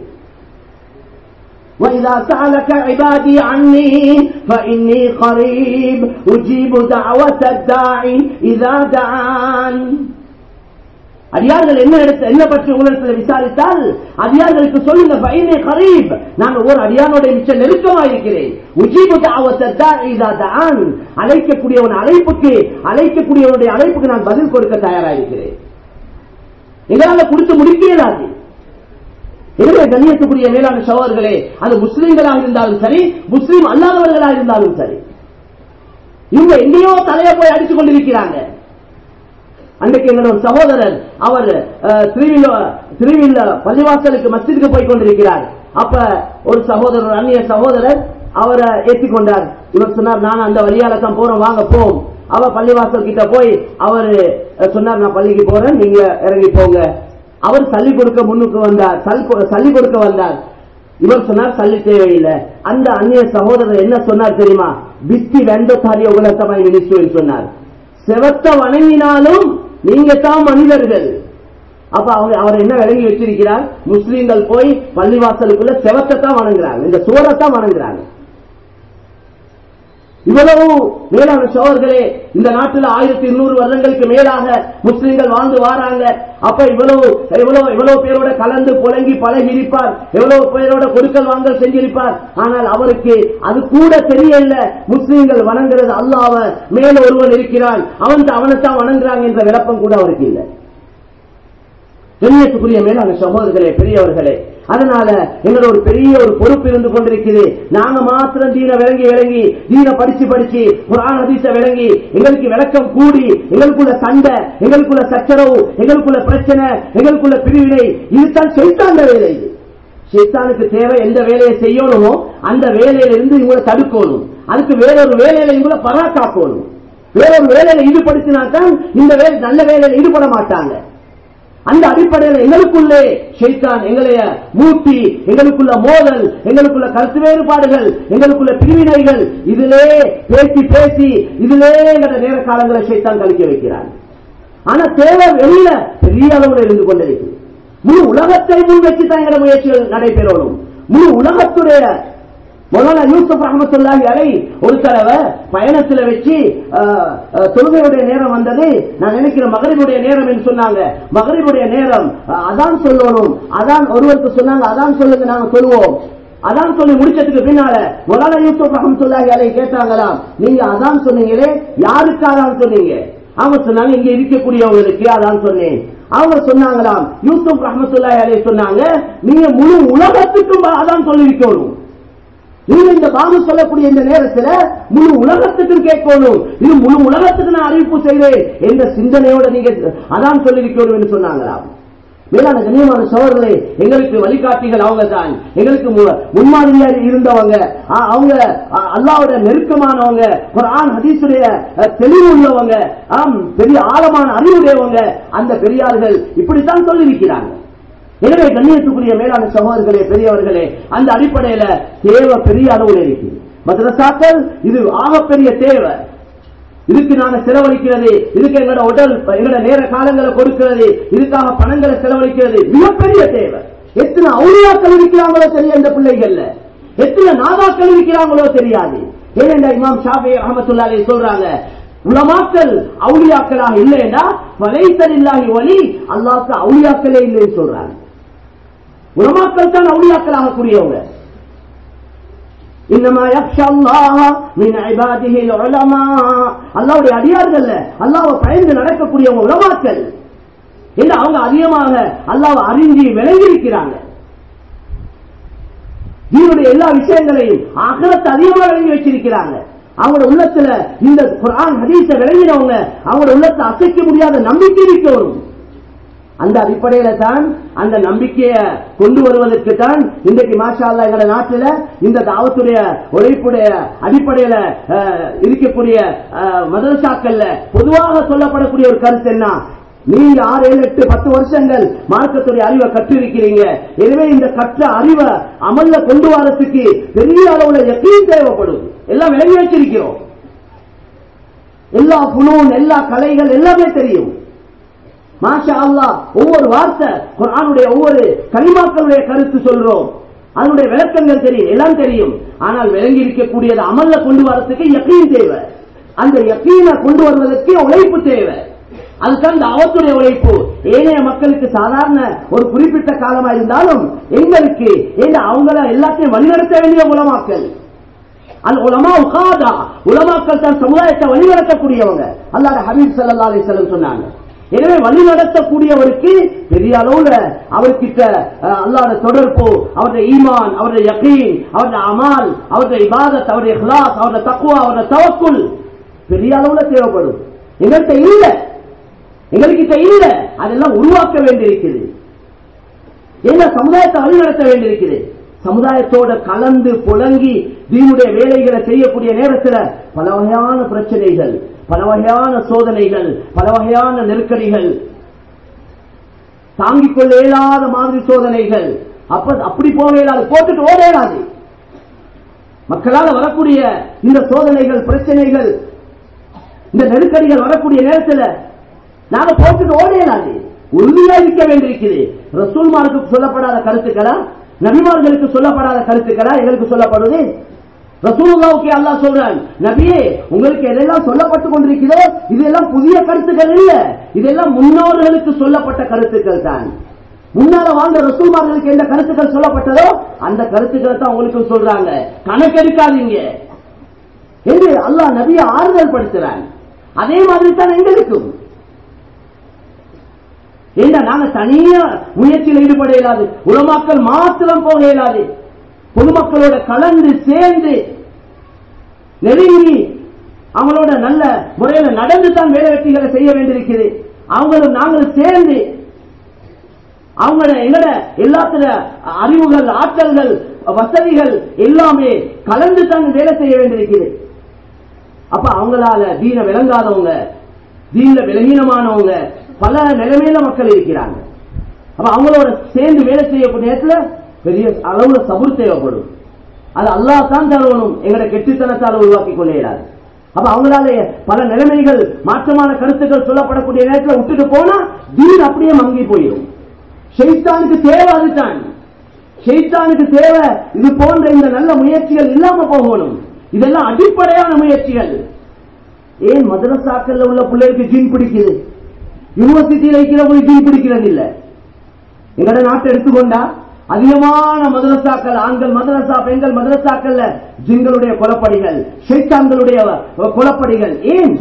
Speaker 1: وإذا سألك عبادي عني فإني قريب أجيب دعوة الداعي إذا دعان அடியார்கள் என்ன எடுத்து என்ன பற்றி உங்களிடத்தில் விசாரித்தால் அடியார்களுக்கு சொல்லுங்க பைனே கரீப் நான் ஒரு அடியானோட மிச்ச நெருக்கமா இருக்கிறேன் உஜீபு தாவத்தான் அழைக்கக்கூடியவன் அழைப்புக்கு அழைக்கக்கூடியவனுடைய அழைப்புக்கு நான் பதில் கொடுக்க தயாராக இருக்கிறேன் எங்களால கொடுத்து முடிக்க இயலாது எனவே கண்ணியத்துக்குரிய மேலான சகோதரர்களே அது முஸ்லிம்களாக இருந்தாலும் சரி முஸ்லிம் அல்லாதவர்களாக இருந்தாலும் சரி இவங்க எங்கேயோ தலையை போய் அடித்துக் கொண்டிருக்கிறாங்க அன்றைக்கு எங்களோட ஒரு சகோதரர் அவர் அஹ், திருவிழ திருவிழ பள்ளிவாசலுக்கு மஸ்ஜிதுக்கு போய் கொண்டிருக்கிறார் அப்ப ஒரு சகோதரர் ஒரு அந்நிய சகோதரர் அவரை ஏற்றிக்கொண்டார் இவர் சொன்னார் நான் அந்த வழியால தான் போறோம் வாங்க போம் அவ பள்ளிவாசல் கிட்ட போய் அவர் சொன்னார் நான் பள்ளிக்கு போறேன் நீங்க இறங்கி போங்க அவர் சல்லி கொடுக்க முன்னுக்கு வந்தார் சல் கொ- சல்லி கொடுக்க வந்தார் இவர் சொன்னார் சல்லி தேவையில்லை அந்த அந்நிய சகோதரர் என்ன சொன்னார் தெரியுமா பிஸ்தி வெண்டத்தாரி உலகத்தமாய் மினிஸ்டர் சொன்னார் செவத்த வணங்கினாலும் நீங்க தான் மனிதர்கள் அப்ப அவர் அவர் என்ன விளங்கி வச்சிருக்கிறார் முஸ்லீம்கள் போய் பள்ளிவாசலுக்குள்ள செவத்தை தான் வணங்குறாங்க இந்த சுவரத்தான் வணங்குறாங்க இவ்வளவு மேலான சோழர்களே இந்த நாட்டில் ஆயிரத்தி இருநூறு வருடங்களுக்கு மேலாக முஸ்லிம்கள் வாழ்ந்து வாராங்க அப்ப இவ்வளவு இவ்வளவு இவ்வளவு பேரோட கலந்து புழங்கி பழகி இருப்பார் எவ்வளவு பேரோட கொடுக்கல் வாங்கல் செஞ்சிருப்பார் ஆனால் அவருக்கு அது கூட தெரியல முஸ்லிம்கள் வணங்குறது அல்லாஹ்வ மேல ஒருவன் இருக்கிறான் அவன் அவனைத்தான் வணங்குறாங்க என்ற விளப்பம் கூட அவருக்கு இல்லை கண்ணியத்துக்குரிய மேலான சகோதரர்களே பெரியவர்களே அதனால எங்களோட ஒரு பெரிய ஒரு பொறுப்பு இருந்து கொண்டிருக்குது நாங்க மாத்திரம் தீன விளங்கி விளங்கி தீன படிச்சு படிச்சு குரான் ஹதீஸ விளங்கி எங்களுக்கு விளக்கம் கூடி எங்களுக்குள்ள சண்டை எங்களுக்குள்ள சச்சரவு எங்களுக்குள்ள பிரச்சனை எங்களுக்குள்ள பிரிவினை இதுதான் செய்தாண்ட வேலை இது ஷைத்தானுக்கு தேவை எந்த வேலையை செய்யணுமோ அந்த வேலையில இருந்து இவங்களை தடுக்கணும் அதுக்கு வேறொரு வேலையில இவங்களை பராக்காக்கணும் வேறொரு வேலையில ஈடுபடுத்தினால்தான் இந்த வேலை நல்ல வேலையில ஈடுபட மாட்டாங்க அந்த அடிப்படையில் எங்களுக்குள்ளே ஷைத்தான் எங்களைய மூட்டி எங்களுக்குள்ள மோதல் எங்களுக்குள்ள கருத்து வேறுபாடுகள் எங்களுக்குள்ள பிரிவினைகள் இதிலே பேசி பேசி இதிலே எங்களோட நேர காலங்களை ஷைத்தான் கழிக்க வைக்கிறான் ஆனா தேவை வெளியில பெரிய அளவுல இருந்து கொண்டிருக்கிறது முழு உலகத்தை முன் வச்சு தான் எங்களோட முயற்சிகள் நடைபெறணும் முழு உலகத்துடைய மௌலானா யூசுப் ரஹமத்துல்லாஹி அலை ஒரு தடவை பயணத்துல வச்சு அஹ், அஹ், தொழுகையுடைய நேரம் வந்தது நான் நினைக்கிறேன் மகரிபுடைய நேரம் என்று சொன்னாங்க மகரிபுடைய நேரம் அஹ், அதான் சொல்லணும் அதான் ஒருவருக்கு சொன்னாங்க அதான் சொல்லுங்க நாங்க சொல்லுவோம் அதான் சொல்லி முடிச்சதுக்கு பின்னால மௌலானா யூசுப் ரஹமத்துல்லாஹி அலை கேட்டாங்களாம் நீங்க அதான் சொன்னீங்களே யாருக்கு அதான் சொன்னீங்க அவங்க சொன்னாங்க இங்க இருக்கக்கூடியவங்களுக்கு அதான் சொன்னேன் அவங்க சொன்னாங்களாம் யூசுப் ரஹமத்துல்லாஹி அலை சொன்னாங்க நீங்க முழு உலகத்துக்கும் அதான் சொல்லியிருக்கணும் நீங்க இந்த பாபு சொல்லக்கூடிய இந்த நேரத்துல முழு உலகத்துக்கும் கேட்கணும் இது முழு உலகத்துக்கு நான் அறிவிப்பு செய்வேன் என்ற சிந்தனையோட நீங்க அதான் சொல்லியிருக்கணும் என்று சொன்னாங்களாம் மேலான கண்ணியமான சோழர்களே எங்களுக்கு வழிகாட்டிகள் அவங்க தான் எங்களுக்கு மு- முன்மாதிரியா இருந்தவங்க ஆ, அவங்க ஆ, அல்லாஹ்வுடைய நெருக்கமானவங்க குர்ஆன் ஹதீஸுடைய அ, தெளிவு உள்ளவங்க ஆம் பெரிய ஆழமான அறிவுடையவங்க அந்த பெரியார்கள் இப்படித்தான் சொல்லியிருக்கிறாங்க எனவே கண்ணியத்துக்குரிய மேலான சகோதரர்களே பெரியவர்களே அந்த அடிப்படையில தேவை பெரிய அளவில் இருக்குது மதரசாக்கள் இது ஆகப்பெரிய தேவை இதுக்கு நாங்க செலவழிக்கிறது இதுக்கு எங்களோட உடல் எங்களோட நேர காலங்களை கொடுக்கிறது இதுக்காக பணங்களை செலவழிக்கிறது மிகப்பெரிய தேவை எத்தனை அவுளியாக்கள் இருக்கிறாங்களோ தெரியும் இந்த பிள்ளைகள்ல எத்தனை நாதாக்கள் இருக்கிறாங்களோ தெரியாது ஏனென்றா இமாம் ஷாபி அஹமத்துல்லாலே சொல்றாங்க உலமாக்கள் அவுளியாக்களாக இல்லைன்னா வலைசல் இல்லாஹி வலி அல்லாஹ்க்கு அவுளியாக்களே இல்லைன்னு சொல்றாங்க உலமாக்கள் தான் அவுளியாக்களாக கூடியவங்க இன்னமா யக்ஷா அல்லாஹ் மின் இபாதிஹி உலமா அல்லாஹ்வுடைய அடியார்கள் அல்லாஹ்வை பயந்து நடக்கக்கூடியவங்க உலமாக்கள் இல்ல அவங்க அதிகமாக அல்லாஹ்வை அறிஞ்சி விளங்கி இருக்கிறாங்க தீனுடைய எல்லா விஷயங்களையும் அகலத்தை அதிகமாக விளங்கி வச்சிருக்கிறாங்க அவங்களோட உள்ளத்துல இந்த குர்ஆன் ஹதீஸ விளங்கினவங்க அவங்களோட உள்ளத்தை அசைக்க முடியாத நம்பிக்கை இருக்கணும் அந்த அடிப்படையில தான் அந்த நம்பிக்கையை கொண்டு வருவதற்கு தான் இன்றைக்கு மாஷா அல்லாஹ் எங்க நாட்டுல இந்த தாவத்துடைய உழைப்புடைய அடிப்படையில அஹ், இருக்கக்கூடிய அஹ், மதரசாக்கள்ல பொதுவாக சொல்லப்படக்கூடிய ஒரு கருத்து என்ன நீங்க ஆறு ஏழு எட்டு பத்து வருஷங்கள் மார்க்கத்துடைய அறிவை கற்றிருக்கிறீங்க எனவே இந்த கற்ற அறிவை அமல்ல கொண்டு வரத்துக்கு பெரிய அளவுல எப்பயும் தேவைப்படும் எல்லாம் விளங்கி வச்சிருக்கிறோம் எல்லா புனூன் எல்லா கலைகள் எல்லாமே தெரியும் மாஷா அல்லாஹ் ஒவ்வொரு வார்த்தை குர்ஆனுடைய ஒவ்வொரு கலிமாக்களுடைய கருத்து சொல்றோம் அதனுடைய விளக்கங்கள் தெரியும் எல்லாம் தெரியும் ஆனால் விளங்கி இருக்கக்கூடியது அமல்ல கொண்டு வரதுக்கு யக்கீன் தேவை அந்த யக்கீனை கொண்டு வருவதற்கு உழைப்பு தேவை அதுதான் இந்த அவத்துடைய உழைப்பு ஏனைய மக்களுக்கு சாதாரண ஒரு குறிப்பிட்ட காலமா இருந்தாலும் எங்களுக்கு ஏன்னா அவங்கள எல்லாத்தையும் வழிநடத்த வேண்டிய உலமாக்கல் அல் உலமா உகாதா உலமாக்கள் தான் சமுதாயத்தை வழிநடத்தக்கூடியவங்க அல்லாஹ் ஹபீப் ஸல்லல்லாஹு அலைஹி வஸல்லம் சொன்னாங்க எனவே வழி நடத்தக்கூடியவருக்கு பெரிய அளவுல அவர்கிட்ட அஹ், அல்லாஹ்வுடைய தொடர்பு அவருடைய ஈமான் அவருடைய யகீன் அவருடைய அமால் அவருடைய இபாதத் அவருடைய இஹ்லாஸ் அவருடைய தக்குவா அவருடைய தவக்குல் பெரிய அளவுல தேவைப்படும் எங்கள்கிட்ட இல்ல எங்கள்கிட்ட இல்ல அதெல்லாம் உருவாக்க வேண்டியிருக்குது என்ன சமுதாயத்தை வழிநடத்த வேண்டியிருக்குது சமுதாயத்தோட கலந்து புழங்கி தீனுடைய வேலைகளை செய்யக்கூடிய நேரத்தில் பல வகையான பிரச்சனைகள் பல வகையான சோதனைகள் பல வகையான நெருக்கடிகள் தாங்கிக் கொள்ள இயலாத மாதிரி சோதனைகள் அப்ப அப்படி போக இயலாது போட்டுட்டு ஓட இயலாது மக்களால் வரக்கூடிய இந்த சோதனைகள் பிரச்சனைகள் இந்த நெருக்கடிகள் வரக்கூடிய நேரத்தில் நாங்க போட்டுட்டு ஓட இயலாது உறுதியா இருக்க வேண்டியிருக்குது ரசூல்மாருக்கு சொல்லப்படாத கருத்துக்களா நபிமார்களுக்கு சொல்லப்படாத கருத்துக்களா எங்களுக்கு சொல்லப்படுது ரசூலுல்லாவுக்கு அல்லாஹ் சொல்றான் நபியே உங்களுக்கு எதெல்லாம் சொல்லப்பட்டு கொண்டிருக்கிறதோ இதெல்லாம் புதிய கருத்துக்கள் இல்ல இதெல்லாம் முன்னோர்களுக்கு சொல்லப்பட்ட கருத்துக்கள் தான் முன்னால வாழ்ந்த ரசூல்மார்களுக்கு எந்த கருத்துக்கள் சொல்லப்பட்டதோ அந்த கருத்துக்களை தான் உங்களுக்கு சொல்றாங்க கணக்கெடுக்காதீங்க என்று அல்லாஹ் நபியை ஆறுதல் படுத்துறான் அதே மாதிரி தான் எங்களுக்கும் ஏண்டா நாங்க தனியா முயற்சியில் ஈடுபட இயலாது உலமாக்கள் மாத்திரம் போக இயலாது பொதுமக்களோட கலந்து சேர்ந்து நெருங்கி அவங்களோட நல்ல முறையில நடந்து தான் வேலை வெற்றிகளை செய்ய வேண்டியிருக்குது அவங்களும் நாங்களும் சேர்ந்து அவங்களோட எங்கட எல்லாத்துல அறிவுகள் ஆற்றல்கள் வசதிகள் எல்லாமே கலந்து தான் வேலை செய்ய வேண்டியிருக்குது அப்ப அவங்களால தீன விளங்காதவங்க தீன்ல விலகீனமானவங்க பல நிலைமையில மக்கள் இருக்கிறாங்க அப்ப அவங்களோட சேர்ந்து வேலை செய்யக்கூடிய நேரத்துல பெரிய அளவுல சபுர் தேவைப்படும் அது அல்லாஹ் தான் தருவணும் எங்கட கெட்டித்தனத்தால் உருவாக்கி கொள்ள இயலாது அப்ப அவங்களால பல நிலைமைகள் மாற்றமான கருத்துக்கள் சொல்லப்படக்கூடிய நேரத்தில் விட்டுட்டு போனா தீன் அப்படியே மங்கி போயிடும் ஷெய்தானுக்கு தேவை அதுதான் ஷெய்தானுக்கு தேவை இது போன்ற இந்த நல்ல முயற்சிகள் இல்லாம போகணும் இதெல்லாம் அடிப்படையான முயற்சிகள் ஏன் மதரசாக்கள்ல உள்ள பிள்ளைகளுக்கு ஜீன் பிடிக்குது யூனிவர்சிட்டியில் இருக்கிறவங்களுக்கு ஜீன் பிடிக்கிறது இல்ல எங்கட நாட்டை எடுத்துக்கொண்டா அதிகமான மதரசாக்கள் ஆண்கள் மதரசா பெண்கள் மதரசாக்கள்ல ஜின்களுடைய கொலப்படிகள் ஷைத்தான்களுடைய கொலப்படிகள் ஏன்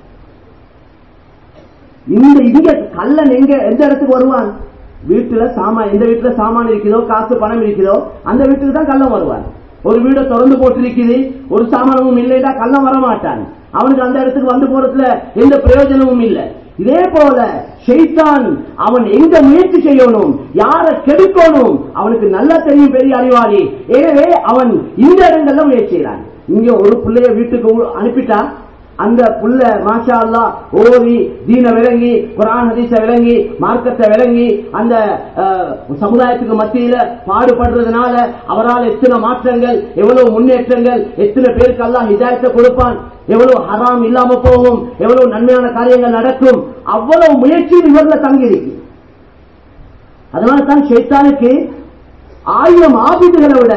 Speaker 1: இந்த இங்க கல்லன் எங்க எந்த இடத்துக்கு வருவான் வீட்டுல சாமான் எந்த வீட்டுல சாமான் இருக்குதோ காசு பணம் இருக்குதோ அந்த வீட்டுக்கு தான் கள்ளம் வருவான் ஒரு வீட திறந்து போட்டிருக்குது ஒரு சாமானமும் இல்லைடா கள்ளம் வர மாட்டான் அவனுக்கு அந்த இடத்துக்கு வந்து போறதுல எந்த பிரயோஜனமும் இல்லை இதே போல ஷெய்தான் அவன் எங்க முயற்சி செய்யணும் யார கெடுக்கணும் அவனுக்கு நல்லா தெரியும் பெரிய அறிவாளி எனவே அவன் இந்த இடங்கள்ல முயற்சி செய்யறான் இங்க ஒரு பிள்ளைய வீட்டுக்கு உ- அனுப்பிட்டா அந்த புள்ள மாஷா அல்லா ஓதி தீன விளங்கி குரான் ஹதீஸ விளங்கி மார்க்கத்தை விளங்கி அந்த அஹ், சமுதாயத்துக்கு மத்தியில பாடுபடுறதுனால அவரால் எத்தனை மாற்றங்கள் எவ்வளவு முன்னேற்றங்கள் எத்தனை பேருக்கு அல்லாஹ் ஹிதாயத்தை கொடுப்பான் எவ்வளவு ஹராம் இல்லாம போகும் எவ்வளவு நன்மையான காரியங்கள் நடக்கும் அவ்வளவு முயற்சியில் இவர்ல தங்கியிருக்கு அதனால தான் ஷைத்தானுக்கு ஆயிரம் ஆபிதுகளை விட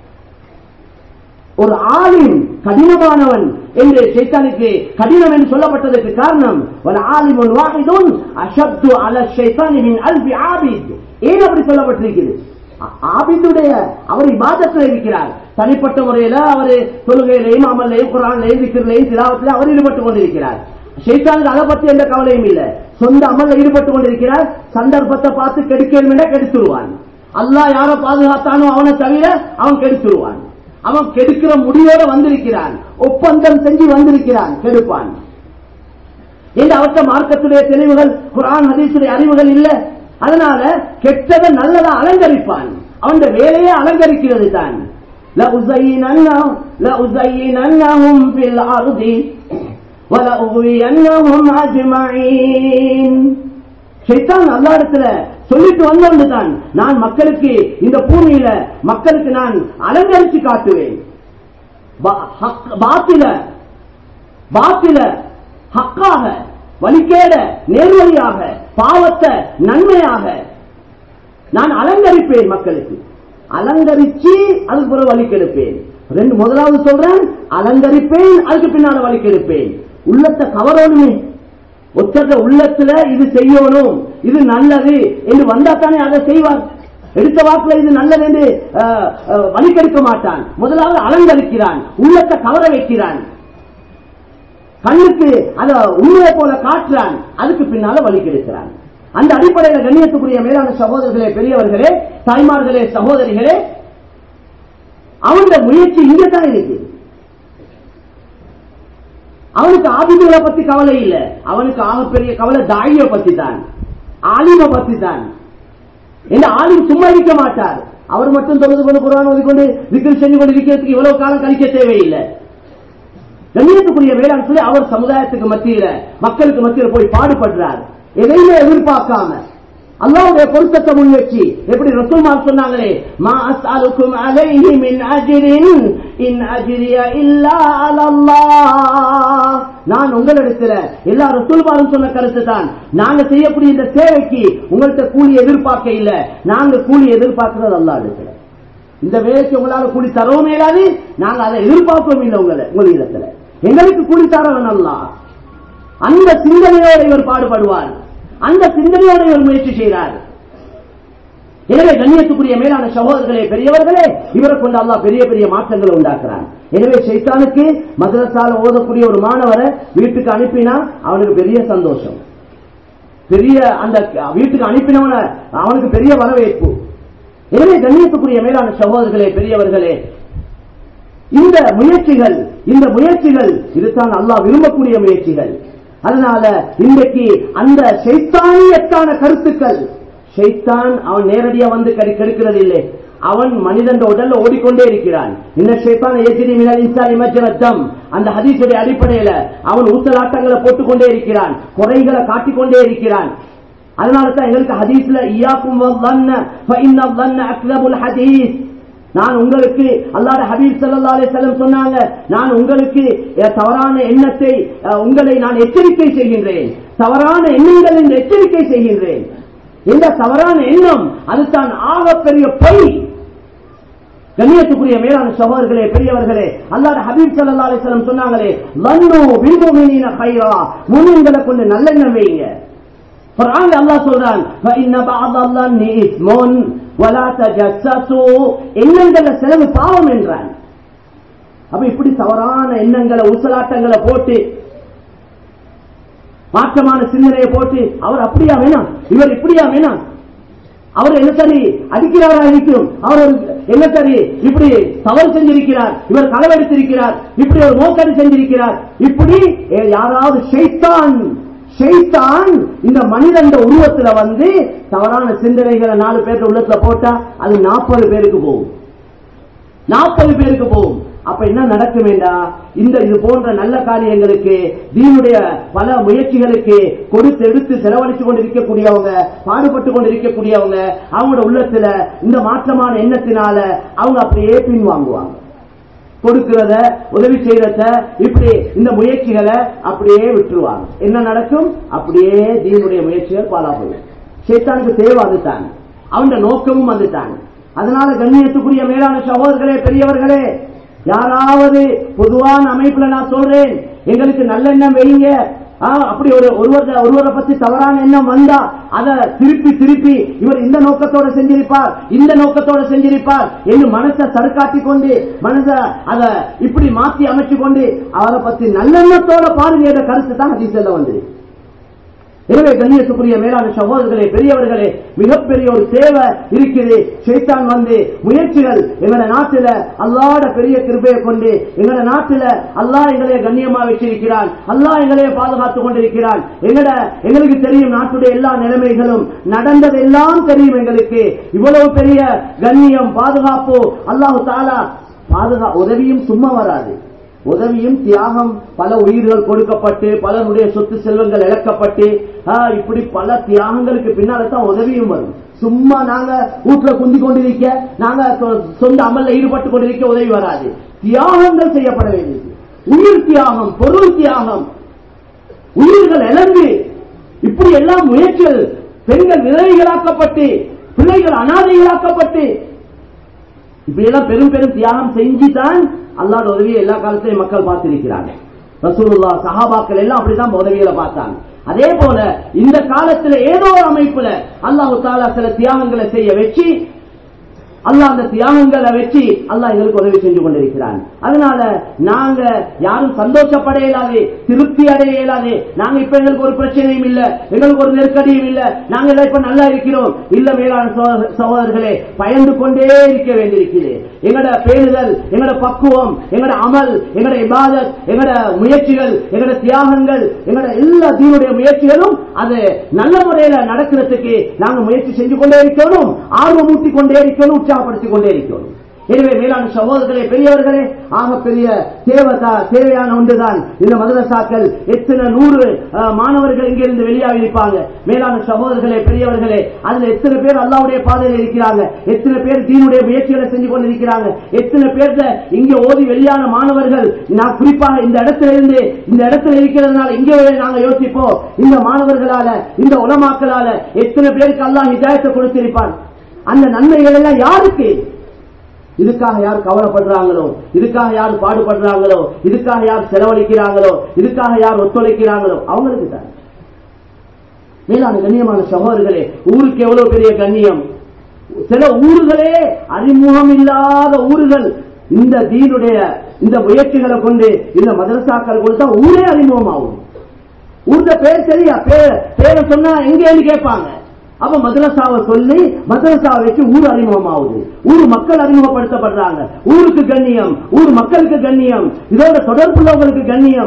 Speaker 1: ஒரு ஆலிம் கடினமானவன் என்று ஷைத்தானுக்கு கடினம் என்று சொல்லப்பட்டதற்கு காரணம் ஒரு ஆலிமுன் வாஹிதுன் அஷப்து அல ஷைத்தானி மின் அல்பி ஆபித் ஏன் அப்படி சொல்லப்பட்டிருக்கிறது ஆ- ஆபிதுடைய அவர் இபாதத்தில் இருக்கிறார் தனிப்பட்ட முறையில அவர் தொழுகையிலையும் அமல்லையும் குரான்லையும் திக்கிரிலையும் திலாவத்திலையும் அவர் ஈடுபட்டுக் கொண்டிருக்கிறார் ஷைத்தானுக்கு அதை பத்தி எந்த கவலையும் இல்லை சொந்த அமல்ல ஈடுபட்டுக் கொண்டிருக்கிறார் சந்தர்ப்பத்தை பார்த்து கெடுக்கணும் கெடுத்துருவான் அல்லாஹ் யாரை பாதுகாத்தானோ அவனை தவிர அவன் கெடுத்துருவான் அவன் கெடுக்கிற முடிவோட வந்திருக்கிறான் ஒப்பந்தம் செஞ்சு வந்திருக்கிறான் கெடுப்பான் என்று அவற்ற மார்க்கத்துடைய தெளிவுகள் குரான் ஹதீஸுடைய அறிவுகள் இல்ல அதனால கெட்டதை நல்லதா அலங்கரிப்பான் அவன் வேலையே அலங்கரிக்கிறது தான் لأزيننهم لأزيننهم في الأرض ولأغوينهم أجمعين ஷைத்தான் அல்லா இடத்துல சொல்லிட்டு வந்தோண்டு தான் நான் மக்களுக்கு இந்த பூமியில மக்களுக்கு நான் அலங்கரிச்சு காட்டுவேன் பா- ஹக்- பாத்தில பாத்தில ஹக்காக வழிகேட நேர்வழியாக பாவத்தை நன்மையாக நான் அலங்கரிப்பேன் மக்களுக்கு அலங்கரிச்சு அதுக்கு பிறகு வழி கெடுப்பேன் ரெண்டு முதலாவது சொல்றேன் அலங்கரிப்பேன் அதுக்கு பின்னால வழி கெடுப்பேன் உள்ளத்தை கவரணுமே ஒத்தக உள்ளத்துல இது செய்யணும் இது நல்லது என்று வந்தா தானே அதை செய்வார் எடுத்த வாக்குல இது நல்லது என்று அஹ், அஹ், வழிகெடுக்க மாட்டான் முதலாவது அலங்கரிக்கிறான் உள்ளத்தை கவர வைக்கிறான் கண்ணுக்கு அத உண்மையை போல காட்டுறான் அதுக்கு பின்னால வழி கெடுக்கிறான் அந்த அடிப்படையில் கண்ணியத்துக்குரிய மேலான சகோதரர்களே பெரியவர்களே தாய்மார்களே சகோதரிகளே அவனுடைய முயற்சி இங்க தான் இருக்கு அவனுக்கு ஆபிதுகளை பத்தி கவலை இல்ல அவனுக்கு ஆகப்பெரிய கவலை தாய பத்தி தான் ஆலிம பத்தி தான் என்ன ஆலிம் சும்மா இருக்க மாட்டார் அவர் மட்டும் தொழுது கொண்டு குரான் ஓதிக்கொண்டு விக்கிரி செஞ்சு கொண்டு இருக்கிறதுக்கு இவ்வளவு காலம் கழிக்க தேவையில்லை கண்ணியத்துக்குரிய வேளாண் சொல்லி அவர் சமுதாயத்துக்கு மத்தியில மக்களுக்கு மத்தியில போய் பாடுபடுறார் எதையுமே எதிர்பார்க்காம அல்லாவுடைய பொருத்தத்தை முன்வச்சு எப்படி ரசூல்மார் சொன்னாங்களே மா அஸ்அலுக்கும் அலைஹி மின் அஜ்ரின் இன் அஜ்ரிய இல்லா அலல்லாஹ் நான் உங்களிடத்துல எல்லா ரசூல்மாரும் சொன்ன கருத்து தான் நாங்க செய்யக்கூடிய இந்த சேவைக்கு உங்கள்கிட்ட கூலி எதிர்பார்க்க இல்ல நாங்க கூலி எதிர்பார்க்கிறது அல்லா இடத்துல இந்த வேலைக்கு உங்களால கூலி தரவும் இயலாது நாங்க அதை எதிர்பார்க்கவும் இல்லை உங்களை உங்களிடத்துல எங்களுக்கு கூலி தரவன் அல்லா அந்த சிந்தனையோடு இவர் பாடுபடுவார் அந்த சிந்தனையோடு இவர் முயற்சி செய்கிறார் எனவே கண்ணியத்துக்குரிய மேலான சகோதரர்களே பெரியவர்களே இவரை கொண்டு அல்லாஹ் பெரிய பெரிய மாற்றங்களை உண்டாக்குறான் எனவே சைத்தானுக்கு மதரசால ஓதக்கூடிய ஒரு மாணவரை வீட்டுக்கு அனுப்பினா அவனுக்கு பெரிய சந்தோஷம் பெரிய அந்த வீட்டுக்கு அனுப்பினவன அவனுக்கு பெரிய வரவேற்பு எனவே கண்ணியத்துக்குரிய மேலான சகோதரர்களே பெரியவர்களே இந்த முயற்சிகள் இந்த முயற்சிகள் இதுதான் அல்லாஹ் விரும்பக்கூடிய முயற்சிகள் அதனால இன்றைக்கு அந்த சைத்தானியத்தான கருத்துக்கள் ஷைத்தான் அவன் நேரடியா வந்து கடி கெடுக்கிறது இல்லை அவன் மனிதன் உடல்ல ஓடிக்கொண்டே இருக்கிறான் இந்த ஷைத்தான் எதிரி மினல் இன்சானி மஜ்ரத்தம் அந்த ஹதீஸுடைய அடிப்படையில அவன் ஊசலாட்டங்களை போட்டுக்கொண்டே இருக்கிறான் குறைகளை காட்டிக்கொண்டே இருக்கிறான் அதனால தான் எங்களுக்கு ஹதீஸ்ல இயாக்கும் வல்ல ஃபஇன்ன வல்ல அக்லபுல் ஹதீஸ் நான் உங்களுக்கு அல்லாத ஹபீப் சல்லா செல்லம் சொன்னாங்க நான் உங்களுக்கு தவறான எண்ணத்தை உங்களை நான் எச்சரிக்கை செய்கின்றேன் தவறான எண்ணங்கள் என்று எச்சரிக்கை செய்கின்றேன் இந்த தவறான எண்ணம் அதுதான் ஆகப்பெரிய பொய் கண்ணியத்துக்குரிய மேலான சகோதரர்களே பெரியவர்களே அல்லாத ஹபீப் சல்லா அலிஸ்லம் சொன்னாங்களே லன்னு வில்முமினின ஹைரா முனிங்களை கொண்டு நல்லெண்ணம் வைங்க குர்ஆன்ல அல்லாஹ் சொல்றான் فإن بعض الظن إثم ولا تجسسوا எண்ணங்கள செலவு பாவம் என்றான் அப்ப இப்படி தவறான எண்ணங்களை உசலாட்டங்களை போட்டு மாற்றமான சிந்தனையை போட்டு அவர் அப்படியா வேணாம் இவர் இப்படியா வேணாம் அவர் என்ன சரி அடிக்கிறாரா இருக்கும் அவர் ஒரு என்ன சரி இப்படி தவறு செஞ்சிருக்கிறார் இவர் களவெடுத்திருக்கிறார் இப்படி ஒரு மோசடி செஞ்சிருக்கிறார் இப்படி யாராவது ஷைத்தான் ஷைத்தான் இந்த மனிதன் உருவத்துல வந்து தவறான சிந்தனைகளை நாலு பேர் உள்ளத்துல போட்டா அது நாற்பது பேருக்கு போகும் நாற்பது பேருக்கு போகும் அப்ப என்ன நடக்க வேண்டாம் இந்த இது போன்ற நல்ல காரியங்களுக்கு தீனுடைய பல முயற்சிகளுக்கு கொடுத்து எடுத்து செலவழிச்சு கொண்டு இருக்கக்கூடியவங்க பாடுபட்டு கொண்டு இருக்கக்கூடியவங்க அவங்களோட உள்ளத்துல இந்த மாற்றமான எண்ணத்தினால அவங்க அப்படியே பின்வாங்குவாங்க கொடுக்கிறத உதவி செய்யறத இப்படி இந்த முயற்சிகளை அப்படியே விட்டுருவாங்க என்ன நடக்கும் அப்படியே தீனுடைய முயற்சிகள் பாலா போயிடும் சேத்தானுக்கு தேவை அதுதான் அவன் நோக்கமும் அதுதான் அதனால கண்ணியத்துக்குரிய மேலான சகோதரர்களே பெரியவர்களே யாராவது பொதுவான அமைப்புல நான் சொல்றேன் எங்களுக்கு நல்லெண்ணம் வைங்க அப்படி ஒரு ஒருவர் ஒருவரை பத்தி தவறான எண்ணம் வந்தா அத திருப்பி திருப்பி இவர் இந்த நோக்கத்தோட செஞ்சிருப்பார் இந்த நோக்கத்தோட செஞ்சிருப்பார் என்று மனசை சருக்காட்டி கொண்டு மனச அத இப்படி மாத்தி அமைச்சு கொண்டு அவரை பத்தி நல்லெண்ணத்தோட பாருங்க கருத்து தான் அதிசல்ல வந்து எனவே கண்ணியத்துக்குரிய மேலான சகோதரர்களே பெரியவர்களே மிகப்பெரிய ஒரு சேவை இருக்குது சைத்தான் வந்து முயற்சிகள் எங்களோட நாட்டில அல்லாட பெரிய கிருபையை கொண்டு எங்களோட நாட்டில அல்லாஹ் எங்களைய கண்ணியமா வச்சிருக்கிறான் அல்லாஹ் எங்களைய பாதுகாத்துக் கொண்டிருக்கிறான் எங்கட எங்களுக்கு தெரியும் நாட்டுடைய எல்லா நிலைமைகளும் நடந்ததெல்லாம் தெரியும் எங்களுக்கு இவ்வளவு பெரிய கண்ணியம் பாதுகாப்பு அல்லாஹு தாலா பாதுகா உதவியும் சும்மா வராது உதவியும் தியாகம் பல உயிர்கள் கொடுக்கப்பட்டு பலருடைய சொத்து செல்வங்கள் இழக்கப்பட்டு இப்படி பல தியாகங்களுக்கு பின்னால தான் உதவியும் வரும் சும்மா நாங்க வீட்டுல குந்தி கொண்டிருக்க நாங்க சொந்த அமல்ல ஈடுபட்டு கொண்டிருக்க உதவி வராது தியாகங்கள் செய்யப்பட வேண்டியது உயிர் தியாகம் பொருள் தியாகம் உயிர்கள் இழந்து இப்படி எல்லாம் முயற்சிகள் பெண்கள் விதவைகளாக்கப்பட்டு பிள்ளைகள் அனாதைகளாக்கப்பட்டு இப்படி எல்லாம் பெரும் பெரும் தியாகம் செஞ்சுதான் அல்லாத உதவியை எல்லா காலத்திலையும் மக்கள் பார்த்திருக்கிறாங்க ரசூலுல்லா சஹாபாக்கள் எல்லாம் அப்படிதான் உதவிகளை பார்த்தாங்க அதே போல இந்த காலத்துல ஏதோ ஒரு அமைப்புல அல்லாஹு தாலா சில தியாகங்களை செய்ய வச்சு அல்லாஹ் அந்த தியாகங்களை வச்சு அல்லாஹ் எங்களுக்கு உதவி செஞ்சு கொண்டிருக்கிறான் அதனால நாங்க யாரும் சந்தோஷப்பட இயலாது திருப்தி அடைய இயலாது நாங்க இப்ப எங்களுக்கு ஒரு பிரச்சனையும் இல்ல எங்களுக்கு ஒரு நெருக்கடியும் இல்ல நாங்க எல்லாம் இப்ப நல்லா இருக்கிறோம் இல்ல மேலான சகோதர- சகோதரர்களே பயந்து கொண்டே இருக்க வேண்டியிருக்கிறது எங்கட பேணுதல் எங்கட பக்குவம் எங்கட அமல் எங்கட இபாதத் எங்கட முயற்சிகள் எங்கட தியாகங்கள் எங்கட எல்லா தீனுடைய முயற்சிகளும் அது நல்ல முறையில நடக்கிறதுக்கு நாங்க முயற்சி செஞ்சு கொண்டே இருக்கணும் ஆர்வம் ஊட்டி கொண்டே இருக்கணும் உற்சாகப்படுத்திக் கொண்டே இருக்கணும் எனவே மேலான சகோதரர்களே பெரியவர்களே ஆக பெரிய தேவதா தேவையான ஒன்றுதான் இந்த மதரசாக்கள் எத்தனை நூறு அஹ், மாணவர்கள் இங்கிருந்து வெளியாகி இருப்பாங்க மேலான சகோதரர்களே பெரியவர்களே அதுல எத்தனை பேர் அல்லாவுடைய பாதையில் இருக்கிறாங்க எத்தனை பேர் தீனுடைய முயற்சிகளை செஞ்சு கொண்டிருக்கிறாங்க எத்தனை பேர் இங்க ஓதி வெளியான மாணவர்கள் நான் குறிப்பாக இந்த இடத்துல இருந்து இந்த இடத்துல இருக்கிறதுனால இங்கே நாங்க யோசிப்போம் இந்த மாணவர்களால இந்த உலமாக்களால எத்தனை பேருக்கு அல்லாஹ் ஹிதாயத்தை கொடுத்திருப்பான் அந்த நன்மைகள் எல்லாம் யாருக்கு இதுக்காக யார் கவலைப்படுறாங்களோ இதுக்காக யார் பாடுபடுறாங்களோ இதுக்காக யார் செலவழிக்கிறாங்களோ இதுக்காக யார் ஒத்துழைக்கிறாங்களோ அவங்களுக்கு தான் மேலான கண்ணியமான சகோதரர்களே ஊருக்கு எவ்வளவு பெரிய கண்ணியம் சில ஊர்களே அறிமுகம் இல்லாத ஊர்கள் இந்த தீனுடைய இந்த முயற்சிகளை கொண்டு இந்த மதரசாக்கள் கொடுத்தா ஊரே அறிமுகமாகும் ஊர்ல பேர் சரியா பேர் பேரை சொன்னா எங்கேன்னு கேட்பாங்க அப்ப மதரசாவை சொல்லி மதரசாவை வச்சு ஊர் அறிமுகமாகுது ஊர் மக்கள் அறிமுகப்படுத்தப்படுறாங்க ஊருக்கு கண்ணியம் ஊர் மக்களுக்கு கண்ணியம் இதோட தொடர்புள்ளவங்களுக்கு கண்ணியம்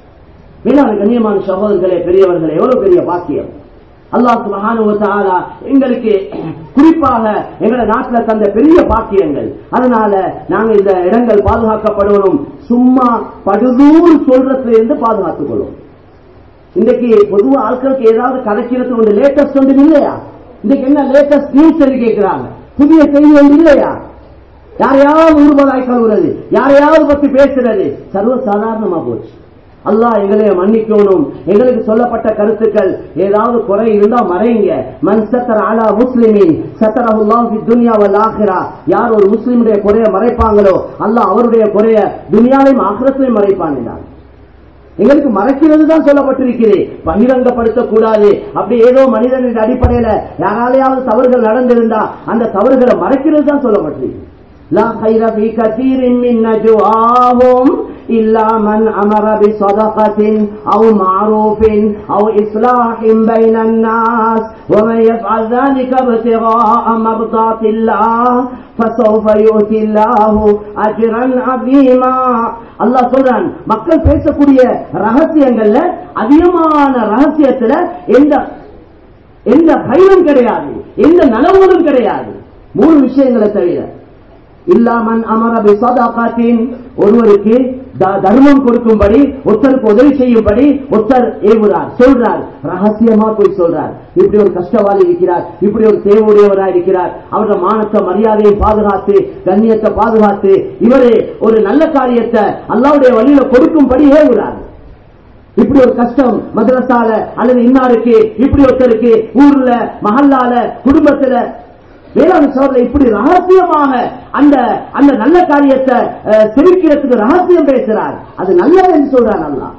Speaker 1: மேலான கண்ணியமான சகோதரர்களே பெரியவர்களே எவ்வளவு பெரிய பாக்கியம் அல்லாஹ் சுபஹானஹு வ தஆலா எங்களுக்கு குறிப்பாக எங்கள நாட்டுல தந்த பெரிய பாக்கியங்கள் அதனால நாங்க இந்த இடங்கள் பாதுகாக்கப்படணும் சும்மா படுதூர் சொல்றதுல இருந்து பாதுகாத்துக் கொள்ளும் இன்றைக்கு பொதுவா ஆட்களுக்கு ஏதாவது கதைக்கிறது ஒன்று லேட்டஸ்ட் ஒன்று இல்லையா இன்றைக்கு என்ன லேட்டஸ்ட் நியூஸ் சொல்லி கேட்கிறாங்க புதிய செய்தி ஒன்று இல்லையா யாரையாவது ஊர்வலாய் கழுவுறது யாரையாவது பத்தி பேசுறது சர்வ சாதாரணமா போச்சு அல்லாஹ் எங்களை மன்னிக்கணும் எங்களுக்கு சொல்லப்பட்ட கருத்துக்கள் ஏதாவது குறை இருந்தா மறைங்க மன் சத்தர் அலா முஸ்லிமின் சத்தரஹுல்லாஹ் ஃபி துன்யா வல் ஆখিরা யார் ஒரு முஸ்லிமுடைய குறைய மறைப்பாங்களோ அல்லாஹ் அவருடைய குறைய துனியாவையும் ஆখিরাத்தையும் மறைப்பான் என்றார் எங்களுக்கு மறைக்கிறது தான் சொல்லப்பட்டிருக்கிறேன் பகிரங்கப்படுத்தக் கூடாது அப்படி ஏதோ மனிதனின் அடிப்படையில யாராலையாவது தவறுகள் நடந்திருந்தா அந்த தவறுகளை மறைக்கிறது தான் சொல்லப்பட்டிருக்கு لا خير في كثير من نجواهم إلا من أمر بصدقة أو معروف أو إصلاح بين الناس ومن يفعل ذلك ابتغاء مرضات الله فسوف يؤتي الله أجرا عظيما அல்லாஹ் சொல்றான் மக்கள் பேசக்கூடிய ரகசியங்கள்ல அதிகமான ரகசியத்துல எந்த எந்த பயிரும் கிடையாது எந்த நலவுகளும் கிடையாது மூணு விஷயங்களை தவிர இல்லாமன் அமரபி சதாகாத்தின் ஒருவருக்கு த- தர்மம் கொடுக்கும்படி ஒருத்தருக்கு உதவி செய்யும்படி ஒருத்தர் ஏவுறார் சொல்றார் ரகசியமா போய் சொல்றார் இப்படி ஒரு கஷ்டவாளி இருக்கிறார் இப்படி ஒரு தேவையுடையவராக இருக்கிறார் அவருடைய மானத்தை மரியாதையை பாதுகாத்து கண்ணியத்தை பாதுகாத்து இவரே ஒரு நல்ல காரியத்தை அல்லாவுடைய வழியில கொடுக்கும்படி ஏவுறார் இப்படி ஒரு கஷ்டம் மதரசால அல்லது இன்னாருக்கு இப்படி ஒருத்தருக்கு ஊர்ல மஹல்லால குடும்பத்துல வேளாண் சோதனை இப்படி ரகசியமாக அந்த அந்த நல்ல காரியத்தை அஹ், செவிக்கிறதுக்கு ரகசியம் பேசுறார் அது நல்லது என்று சொல்றார் அல்லாஹ்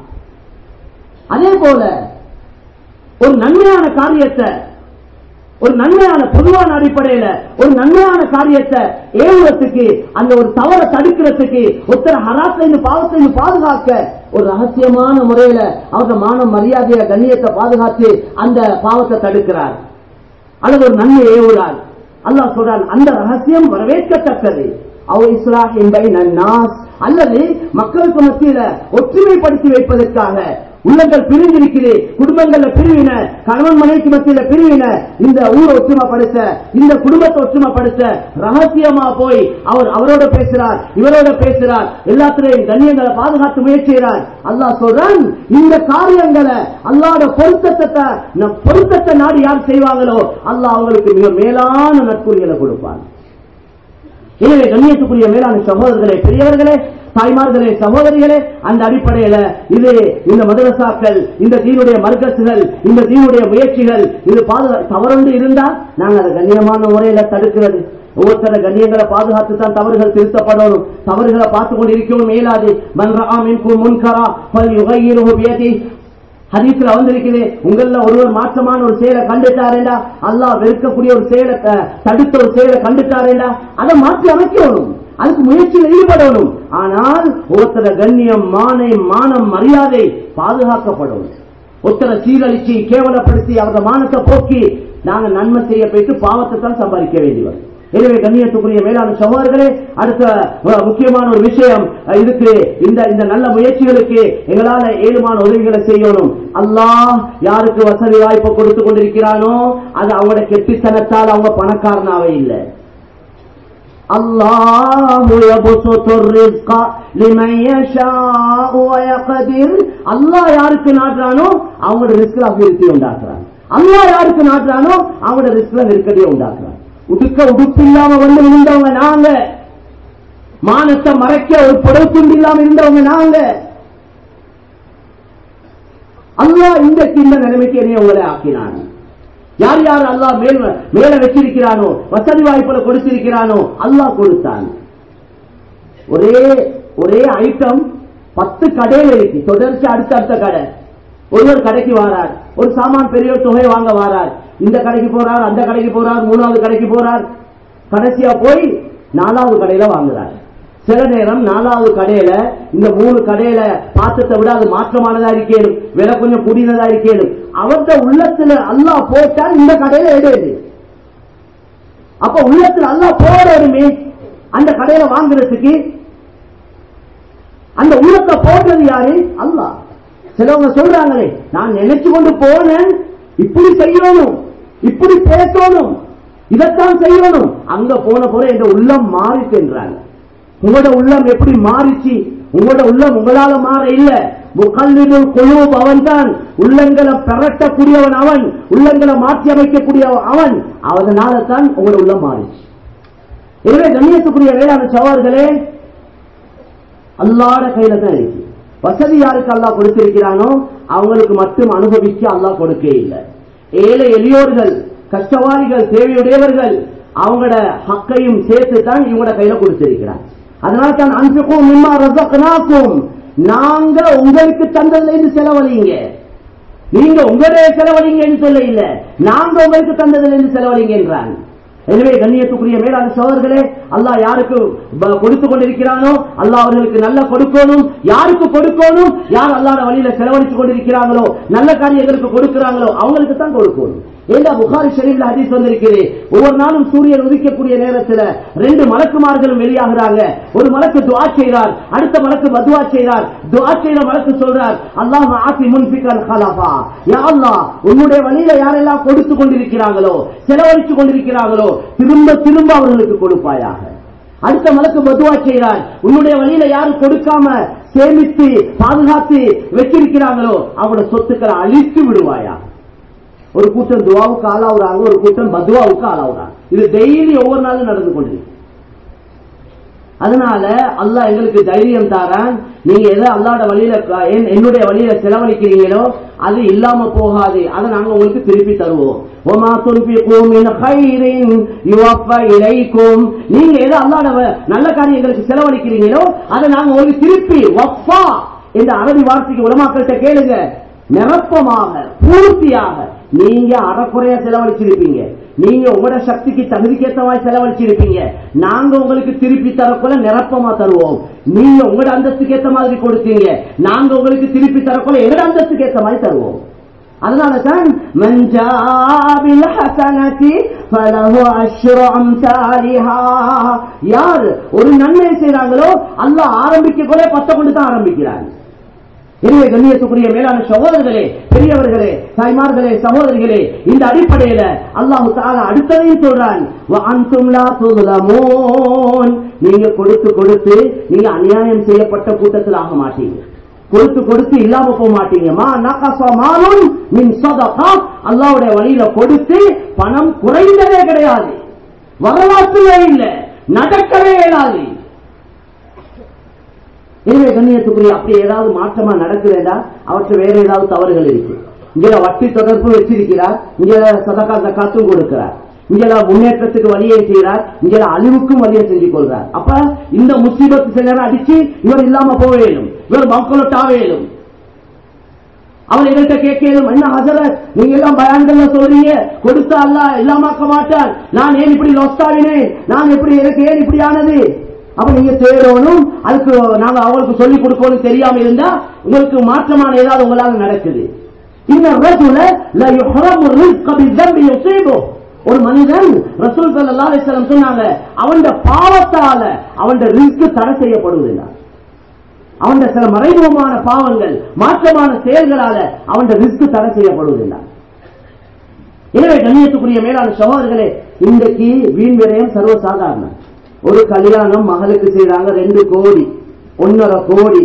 Speaker 1: அதே போல ஒரு நன்மையான காரியத்தை ஒரு நன்மையான பொதுவான அடிப்படையில ஒரு நன்மையான காரியத்தை ஏவுறதுக்கு அந்த ஒரு தவறை தடுக்கிறதுக்கு ஒருத்தர் ஹராத்தையும் பாவத்தையும் பாதுகாக்க ஒரு ரகசியமான முறையில அவங்க மான மரியாதைய கண்ணியத்தை பாதுகாத்து அந்த பாவத்தை தடுக்கிறார் அல்லது ஒரு நன்மை ஏவுறார் அல்லாஹ் சொல்றான் அந்த ரகசியம் வரவேற்கத்தக்கது அவ இஸ்லாஹின் பைனன் நாஸ் அல்லது மக்களுக்கு மத்தியில ஒற்றுமைப்படுத்தி வைப்பதற்காக உள்ளங்கள் பிரிஞ்சிருக்குது குடும்பங்கள்ல பிரிவின கணவன் மனைவிக்கு மத்தியில பிரிவின இந்த ஊரை ஒற்றுமைப்படுத்த இந்த குடும்பத்தை ஒற்றுமைப்படுத்த ரகசியமா போய் அவர் அவரோட பேசுறார் இவரோட பேசுறார் எல்லாத்திலையும் கண்ணியங்களை பாதுகாத்து முயற்சிகிறார் அல்லாஹ் சொல்றான் இந்த காரியங்களை அல்லாட பொருத்தத்தை ந- பொருத்தத்தை நாடு யார் செய்வாங்களோ அல்லாஹ் அவங்களுக்கு மிக மேலான நற்கூலிகளை கொடுப்பான் எனவே கண்ணியத்துக்குரிய மேலான சகோதரர்களே பெரியவர்களே தாய்மார்களே சகோதரிகளே அந்த அடிப்படையில இது இந்த மதரசாக்கள் இந்த தீனுடைய மர்க்கசுகள் இந்த தீனுடைய முயற்சிகள் இது பாதுகா தவறுண்டு இருந்தா நாங்க அதை கண்ணியமான முறையில தடுக்கிறது ஒவ்வொருத்தர கண்ணியங்களை பாதுகாத்து தான் தவறுகள் திருத்தப்படணும் தவறுகளை பார்த்து கொண்டு இருக்கவும் மேலாது மன் ரஆ மின்கும் முன்கரா ஃபல்யுகையிருஹு பியதிஹி ஹதீஸ்ல வந்திருக்குது உங்கள ஒருவர் மாற்றமான ஒரு செயலை கண்டுட்டாரேண்டா அல்லாஹ் வெறுக்கக்கூடிய ஒரு செயலை த- தடுத்த ஒரு செயலை கண்டுட்டாரேண்டா அதை மாற்றி அமைக்கணும் அதுக்கு முயற்சியில் ஈடுபடணும் ஆனால் ஒருத்தர கண்ணியம் மானை மானம் மரியாதை பாதுகாக்கப்படணும் ஒருத்தரை சீரழிச்சு கேவலப்படுத்தி அவரது மானத்தை போக்கி நாங்க நன்மை செய்ய போயிட்டு பாவத்தை தான் சம்பாதிக்க வேண்டியவர் எனவே கண்ணியத்துக்குரிய மேலான சகோதரர்களே அடுத்த அஹ், முக்கியமான ஒரு விஷயம் அஹ், இதுக்கு இந்த இந்த நல்ல முயற்சிகளுக்கு எங்களால ஏழுமான உதவிகளை செய்யணும் அல்லாஹ் யாருக்கு வசதி வாய்ப்பை கொடுத்து கொண்டிருக்கிறானோ அது அவங்களோட கெட்டித்தனத்தால் அவங்க பணக்காரனாவே இல்லை الله يبسط الرزق لمن يشاء ويقدر அல்லாஹ் யாருக்கு நாட்டுறானோ அவங்களோட ரிஸ்க்ல அபிவிருத்தி உண்டாக்குறான் அல்லாஹ் யாருக்கு நாட்டுறானோ அவங்களோட ரிஸ்க்ல நெருக்கடியை உண்டாக்குறான் உடுக்க உடுப்பு இல்லாம வந்து இருந்தவங்க நாங்க மானத்தை மறைக்க ஒரு புடவை துண்டு இல்லாம இருந்தவங்க நாங்க அல்லாஹ் இன்றைக்கு இந்த நிலைமைக்கு என்னைய உங்களை ஆக்கினான் யார் யார் அல்லாஹ் மேல் மேல வச்சிருக்கிறானோ வசதி வாய்ப்புல கொடுத்திருக்கிறானோ அல்லாஹ் கொடுத்தான் ஒரே ஒரே ஐட்டம் பத்து கடையில இருக்கு தொடர்ச்சி அடுத்த அடுத்த கடை ஒருவர் கடைக்கு வாரார் ஒரு சாமான் பெரிய ஒரு தொகை வாங்க வாரார் இந்த கடைக்கு போறார் அந்த கடைக்கு போறார் மூணாவது கடைக்கு போறார் கடைசியா போய் நாலாவது கடையில வாங்குறார் சில நேரம் நாலாவது கடையில இந்த மூணு கடையில பாத்திரத்தை விட அது மாற்றமானதா இருக்கேனும் விலை கொஞ்சம் கூடினதா இருக்கேனும் அவர்த உள்ளத்துல அல்லாஹ் போட்டா இந்த கடையில எடு அப்ப உள்ளத்துல அல்லாஹ் போறதுமே அந்த கடையில வாங்குறதுக்கு அந்த உள்ளத்தை போட்டது யாரு அல்லாஹ் சிலவங்க சொல்றாங்களே நான் நினைச்சு கொண்டு போனேன் இப்படி செய்யணும் இப்படி பேசணும் இதைத்தான் செய்யணும் அங்க போன போற என்ற உள்ளம் மாறிட்டுன்றாங்க உங்களோட உள்ளம் எப்படி மாறிச்சு உங்களோட உள்ளம் உங்களால மாற இல்ல முகல்லிபுல் குழு அவன் தான் உள்ளங்களை பெரட்டக்கூடியவன் அவன் உள்ளங்களை மாற்றி அமைக்கக்கூடிய அவன் அதனால தான் உங்களோட உள்ளம் மாறிச்சு எனவே கண்ணியத்துக்குரிய வேளாண் சவார்களே அல்லாட கையில தான் இருக்கு வசதி யாருக்கு அல்லாஹ் கொடுத்திருக்கிறானோ அவங்களுக்கு மட்டும் அனுபவிச்சு அல்லாஹ் கொடுக்க இல்லை ஏழை எளியோர்கள் கஷ்டவாளிகள் தேவையுடையவர்கள் அவங்களோட ஹக்கையும் சேர்த்து தான் இவங்களோட கையில கொடுத்திருக்கிறான் அதனால தான் அன்புக்கும் மிம்மா ரசக்னாக்கும் நாங்க உங்களுக்கு தந்ததுல இருந்து செலவழிங்க நீங்க உங்களுடைய செலவழிங்கன்னு சொல்ல இல்ல நாங்க உங்களுக்கு தந்ததுல இருந்து செலவழிங்க என்றான் எனவே கண்ணியத்துக்குரிய மேலான சோதர்களே அல்லாஹ் யாருக்கு ப- கொடுத்து கொண்டிருக்கிறானோ அல்லாஹ் அவர்களுக்கு நல்ல கொடுக்கணும் யாருக்கு கொடுக்கணும் யார் அல்லாஹ் வழியில செலவழித்து கொண்டிருக்கிறாங்களோ நல்ல காரியங்களுக்கு கொடுக்கிறாங்களோ அவங்களுக்கு தான் கொடுக்கணும் ஏண்டா புகாரி ஷரீஃப்ல ஹதீஸ் வந்திருக்குது ஒவ்வொரு நாளும் சூரியன் உதிக்கக்கூடிய நேரத்துல ரெண்டு மலக்குமார்களும் வெளியாகிறாங்க ஒரு மலக்கு துஆ செய்கிறார் அடுத்த மலக்கு பதுவா செய்கிறார் துஆ செய்யற மலக்கு சொல்றார் அல்லாஹ் ஆசி முன்பிகல் ஹலஃபா யா அல்லாஹ் உன்னுடைய வழியில யாரெல்லாம் கொடுத்து கொண்டிருக்கிறாங்களோ செலவழித்து கொண்டிருக்கிறாங்களோ திரும்ப திரும்ப அவர்களுக்கு கொடுப்பாயாக அடுத்த மலக்கு பதுவா செய்கிறார் உன்னுடைய வழியில யாரும் கொடுக்காம சேமித்து பாதுகாத்து வச்சிருக்கிறாங்களோ அவங்களோட சொத்துக்களை அழித்து விடுவாயா ஒரு கூட்டம் துவாவுக்கு ஆளாவுறாங்க ஒரு கூட்டம் பத்வாவுக்கு ஆளாவுறாங்க இது டெய்லி ஒவ்வொரு நாளும் நடந்து கொண்டிருக்கு அதனால அல்லாஹ் எங்களுக்கு தைரியம் தாரான் நீங்க எதை அல்லாட வழியில என்- என்னுடைய வழியில செலவழிக்கிறீங்களோ அது இல்லாம போகாது அதை நாங்க உங்களுக்கு திருப்பி தருவோம் ஒமா துன்பிக்கும் மின் கைரின் யுவஃப இலைக்கும் நீங்க எதை அல்லாட வ- நல்ல காரியங்களுக்கு செலவழிக்கிறீங்களோ அதை நாங்க உங்களுக்கு திருப்பி வஃபா என்ற அரபி வார்த்தைக்கு உலமாக்கள்கிட்ட கேளுங்க நிரப்பமாக பூர்த்தியாக நீங்க அறக்குறையா செலவழிச்சிருப்பீங்க நீங்க உங்களோட சக்திக்கு தகுதிக்கேற்றவாய் செலவழிச்சிருப்பீங்க நாங்க உங்களுக்கு திருப்பி தரக்குள்ள நிரப்பமா தருவோம் நீங்க உங்களோட அந்தஸ்துக்கு ஏத்த மாதிரி கொடுத்தீங்க நாங்க உங்களுக்கு திருப்பி தரக்குள்ள எங்களோட அந்தஸ்துக்கு ஏத்த மாதிரி தருவோம் அதனால தான் மஞ்சாபில் ஹசனதி ஃபலஹு அஷ்ரு அம்சாலிஹா யார் ஒரு நன்மை செய்றாங்களோ அல்லாஹ் ஆரம்பிக்க கூட பத்த கொண்டு தான் ஆரம்பிக்கிறாங்க எனவே கண்ணியத்துக்குரிய மேலான சகோதரர்களே பெரியவர்களே தாய்மார்களே சகோதரிகளே இந்த அடிப்படையில அல்லாஹு தாலா அடுத்ததையும் சொல்றான் "வ அன்தும் லா துظلمون." நீங்க கொடுத்து கொடுத்து நீங்க அநியாயம் செய்யப்பட்ட கூட்டத்தில் ஆக மாட்டீங்க கொடுத்து கொடுத்து இல்லாம போக மாட்டீங்க மா நகச மாலும் மின் சதகா அல்லாஹ்வுடைய வழியில கொடுத்து பணம் குறைந்ததே கிடையாது வரலாற்றிலே இல்லை நடக்கவே இயலாது எனவே கண்ணியத்துக்குரிய அப்படி ஏதாவது மாற்றமா நடக்குதுடா அவற்றை வேற ஏதாவது தவறுகள் இருக்கு இங்க வட்டி தொடர்பு வச்சிருக்கிறார் இங்க சதகா ஜக்காத்தும் கொடுக்கிறார் இங்க முன்னேற்றத்துக்கு வழியை செய்கிறார் இங்க அழிவுக்கும் வழியை செஞ்சு கொள்றார் அப்ப இந்த முசீபத்து சிலரை அடிச்சு இவர் இல்லாம போக இயலும் இவர் மக்களொட்டாக இயலும் அவன் எங்கள்கிட்ட கேட்கலும் என்ன ஹசரத் நீங்க எல்லாம் பயான்கள்ல சொல்றீங்க கொடுத்தா அல்ல இல்லாமாக்க மாட்டான் நான் ஏன் இப்படி லொஸ்டாவினேன் நான் எப்படி எனக்கு ஏன் இப்படி ஆனது அப்ப நீங்க தேடணும் அதுக்கு நாங்க அவங்களுக்கு சொல்லிக் கொடுக்கணும் தெரியாம இருந்தா உங்களுக்கு மாற்றமான ஏதாவது உங்களால நடக்குது இந்த ரஜுல ல யுஹரமு ரிஸ்க பிஸ்ஸம்பி யுஸீபு ஒரு மனிதன் ரசூல் ஸல்லல்லாஹு அலைஹி வஸல்லம் சொன்னாங்க அவன் பாவத்தால அவன் ரிஸ்க் தடை செய்யப்படுவதில்லை அவன் சில மறைமுகமான பாவங்கள் மாற்றமான செயல்களால அவன் ரிஸ்க் தடை செய்யப்படுவதில்லை எனவே கண்ணியத்துக்குரிய மேலான சகோதரர்களே இன்றைக்கு வீண் விரயம் சர்வசாதாரணம் ஒரு கல்யாணம் மகளுக்கு செய்றாங்க ரெண்டு கோடி ஒன்னரை கோடி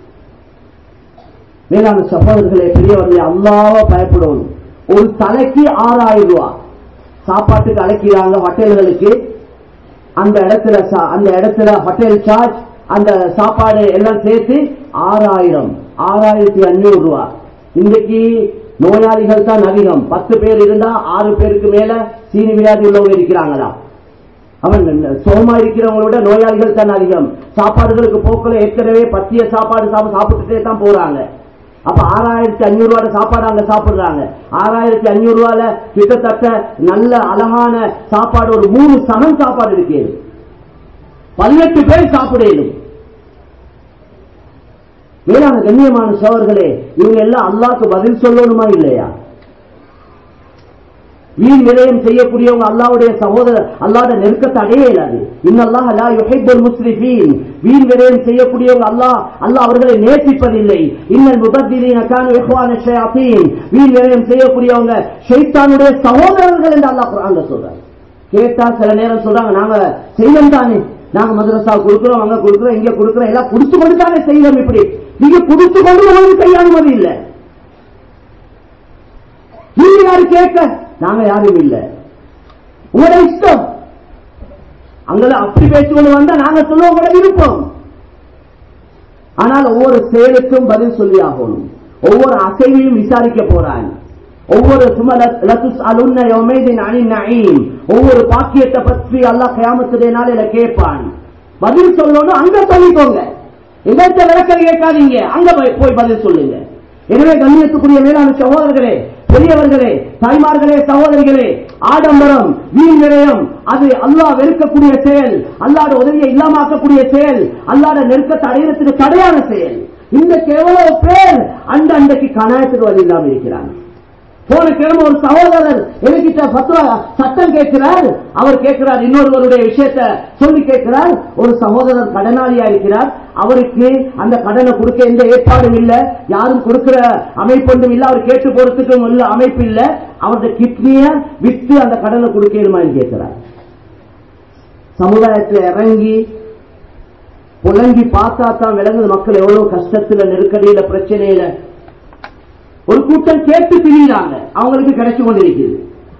Speaker 1: மேலான சகோதரர்களே பெரியவர்களே அல்லாவ பயப்படணும் ஒரு தலைக்கு ஆறாயிரம் ரூபாய் சாப்பாட்டுக்கு அழைக்கிறாங்க ஹோட்டல்களுக்கு அந்த இடத்துல சா- அந்த இடத்துல ஹோட்டல் சார்ஜ் அந்த சாப்பாடு எல்லாம் சேர்த்து ஆறாயிரம் ஆறாயிரத்தி அஞ்சூறு ரூபாய் இன்றைக்கு நோயாளிகள் தான் அதிகம் பத்து பேர் இருந்தா ஆறு பேருக்கு மேல சீனி வியாதி உள்ளவங்க இருக்கிறாங்களா அவன் சோமா இருக்கிறவங்கள விட நோயாளிகள் தான் அதிகம் சாப்பாடுகளுக்கு போக்கல ஏற்கனவே பத்திய சாப்பாடு சாப்பிட்டு சாப்பிட்டுட்டே தான் போறாங்க அப்ப ஆறாயிரத்தி அஞ்சூறு ரூபாய் சாப்பாடு அங்க சாப்பிடுறாங்க ஆறாயிரத்தி அஞ்சூறு ரூபாயில கிட்டத்தட்ட நல்ல அழகான சாப்பாடு ஒரு மூணு சனம் சாப்பாடு இருக்கிறது பதினெட்டு பேர் சாப்பிடணும் மேலான கண்ணியமான சோழர்களே இவங்க எல்லாம் அல்லாஹ்க்கு பதில் சொல்லணுமா இல்லையா வீண் விரயம் செய்யக்கூடியவங்க அல்லாவுடைய சகோதரர் அல்லாத நெருக்கத்தை அடைய இயலாது இன்னல்லாஹ் லா யுஹிப்புல் முஸ்ரிஃபீன் வீண் விரயம் செய்யக்கூடியவங்க அல்லாஹ் அல்லாஹ் அவர்களை நேசிப்பதில்லை இன்னல் முபத்திரீன கானு இஹ்வான ஷயாத்தீன் வீண் விரயம் செய்யக்கூடியவங்க ஷைத்தானுடைய சகோதரர்கள் என்று அல்லாஹ் குர்ஆன்ல சொல்றார் கேட்டா சில நேரம் சொல்றாங்க நாங்க செய்யணும் தானே நாங்க மதரசா கொடுக்கிறோம் அங்க கொடுக்கிறோம் இங்க கொடுக்கிறோம் எல்லாம் கொடுத்து கொண்டு தானே செய்யணும் இப்படி நீங்க கொடுத்து கொண்டு உங்களுக்கு செய்ய அனுமதி இல்லை நீங்க யாரு கேட்க நாங்க யாரும் இல்ல உங்களோட இஷ்டம் அங்க அப்படி பேசிக்கொண்டு வந்தா நாங்க சொல்லுவோம் உங்களோட விருப்பம் ஆனால் ஒவ்வொரு செயலுக்கும் பதில் சொல்லி ஆகணும் ஒவ்வொரு அசைவையும் விசாரிக்க போறான் ஒவ்வொரு சுமலத்துஸ் நயீம் ஒவ்வொரு பாக்கியத்தை பற்றி அல்லாஹ் கயாமத்துடைய நாளில கேட்பான் பதில் சொல்லணும் அங்க சொல்லிக்கோங்க எங்கள்கிட்ட விளக்கம் கேட்காதீங்க அங்க போய் போய் பதில் சொல்லுங்க எனவே கண்ணியத்துக்குரிய மேலான சகோதரர்களே பெரியவர்களே தாய்மார்களே சகோதரிகளே ஆடம்பரம் வீண் விரயம் அது அல்லாஹ் வெறுக்கக்கூடிய செயல் அல்லாட உதவியை இல்லாமக்கக்கூடிய செயல் அல்லாட நெருக்கத்தை அடையிறதுக்கு தடையான செயல் இந்த எவ்வளவு பேர் அந்த அன்றைக்கு கணாயத்துக்கு வழி இல்லாம இருக்கிறாங்க போன கிழமை ஒரு சகோதரர் என்கிட்ட பத்துவா சட்டம் கேட்கிறார் அவர் கேட்கிறார் இன்னொருவருடைய விஷயத்தை சொல்லி கேட்கிறார் ஒரு சகோதரர் கடனாளியா இருக்கிறார் அவருக்கு அந்த கடனை கொடுக்க எந்த ஏற்பாடும் இல்ல யாரும் கொடுக்கிற அமைப்பொன்றும் இல்ல அவர் கேட்டு போறதுக்கும் இல்ல அமைப்பு இல்ல அவருடைய கிட்னிய வித்து அந்த கடனை கொடுக்கணுமா கேட்கிறார் சமுதாயத்தில் இறங்கி புலங்கி பார்த்தா தான் விளங்குது மக்கள் எவ்வளவு கஷ்டத்துல நெருக்கடியில பிரச்சனையில ஒரு கூட்டம் கேட்டு திரியிறாங்க அவங்களுக்கு கிடைச்சு கொண்டிருக்குது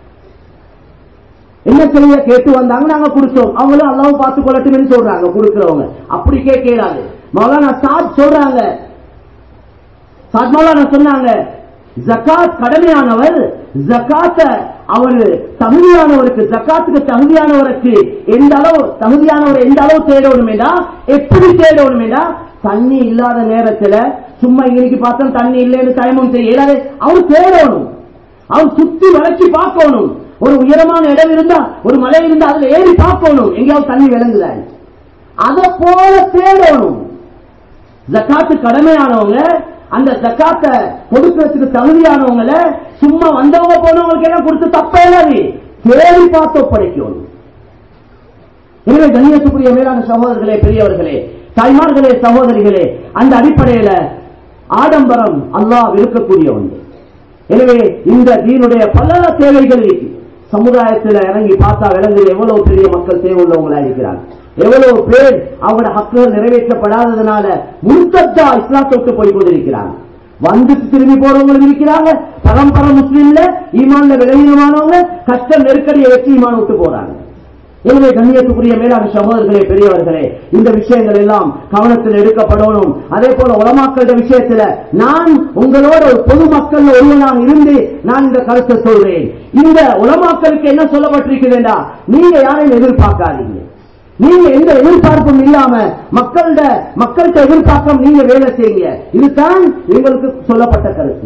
Speaker 1: என்ன செய்ய கேட்டு வந்தாங்க நாங்க கொடுத்தோம் அவங்களும் அல்லாவும் பார்த்து கொள்ளட்டும்னு சொல்றாங்க கொடுக்கிறவங்க அப்படி கேட்கலாது மௌலானா சாத் சொல்றாங்க சாத் மௌலானா சொன்னாங்க ஜக்காத் கடமையானவர் ஜக்காத்த அவர் தகுதியானவருக்கு ஜக்காத்துக்கு தகுதியானவருக்கு எந்த அளவு தகுதியானவர் எந்த அளவு தேடணுமேடா எப்படி தேடணுமேடா தண்ணி இல்லாத நேரத்துல சும்மா இன்னைக்கு பார்த்தா தண்ணி இல்லைன்னு தயமம் செய்யலாது அவர் தேடணும் அவர் சுத்தி வளைச்சு பார்க்கணும் ஒரு உயரமான இடம் இருந்தா ஒரு மலை இருந்தா அதுல ஏறி பார்க்கணும் எங்கேயாவது தண்ணி விளங்குதா அத போல தேடணும் ஜக்காத்து கடமையானவங்க அந்த ஜக்காத்த கொடுக்கறதுக்கு தகுதியானவங்கள சும்மா வந்தவங்க போனவங்களுக்கு எல்லாம் கொடுத்து தப்ப இல்லாது தேடி பார்த்து ஒப்படைக்கணும் எனவே கண்ணியத்துக்குரிய மேலான சகோதரர்களே பெரியவர்களே தாய்மார்களே சகோதரிகளே அந்த அடிப்படையில ஆடம்பரம் அல்லாஹ் விருக்கக்கூடிய ஒன்று எனவே இந்த தீனுடைய பல தேவைகள் இருக்கு சமுதாயத்தில் இறங்கி பார்த்தா விளங்குது எவ்வளவு பெரிய மக்கள் தேவை உள்ளவங்களா இருக்கிறாங்க எவ்வளவு பேர் அவங்களோட ஹக்குகள் நிறைவேற்றப்படாததுனால முழுக்கத்தா இஸ்லாத்தை விட்டு போய் கொண்டிருக்கிறாங்க வந்துட்டு திரும்பி போறவங்களும் இருக்கிறாங்க பரம்பரை முஸ்லீம்ல ஈமான்ல விளைவினமானவங்க கஷ்டம் நெருக்கடியை வச்சு ஈமான் விட்டு போறாங்க எனவே கண்ணியத்துக்குரிய மேலான சகோதரர்களே பெரியவர்களே இந்த விஷயங்கள் எல்லாம் கவனத்தில் எடுக்கப்படணும் அதே போல உலமாக்கள விஷயத்துல நான் உங்களோட ஒரு பொதுமக்கள் ஒருவனாக இருந்து நான் இந்த கருத்தை சொல்றேன் இந்த உலமாக்களுக்கு என்ன சொல்லப்பட்டிருக்கிறேன்டா நீங்க யாரையும் எதிர்பார்க்காதீங்க நீங்க எந்த எதிர்பார்ப்பும் இல்லாம மக்கள்கிட்ட மக்கள்கிட்ட எதிர்பார்க்காம நீங்க வேலை செய்யுங்க இதுதான் எங்களுக்கு சொல்லப்பட்ட கருத்து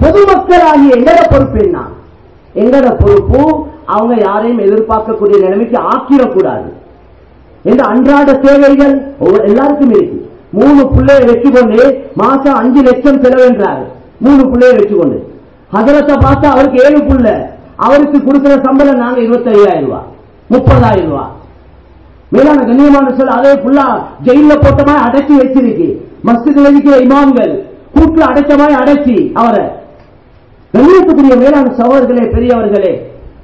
Speaker 1: பொதுமக்களாகிய எங்கட பொறுப்பு என்ன எங்கட பொறுப்பு அவங்க யாரையும் எதிர்பார்க்கக்கூடிய நிலைமைக்கு ஆக்கிடக்கூடாது இந்த அன்றாட சேவைகள் ஒவ்வொரு- எல்லாருக்கும் இருக்கு மூணு பிள்ளைய வச்சுக்கொண்டு மாசம் அஞ்சு லட்சம் செலவென்றாரு மூணு பிள்ளைய வச்சுக்கொண்டு ஹசரத்தை பார்த்தா அவருக்கு ஏழு புள்ள அவருக்கு கொடுக்கிற சம்பளம் நாங்க இருபத்தி ஐயாயிரம் ரூபாய் முப்பதாயிரம் ரூபாய் மேலான கண்ணியமான சொல் அதே புல்லா ஜெயில போட்ட மாதிரி அடைச்சி வச்சிருக்கு மஸ்ஜித் இருக்கிற இமாம்கள் கூட்டுல அடைச்ச மாதிரி அடைச்சி அவரை கண்ணியத்துக்குரிய மேலான சகோதரர்களே பெரியவர்களே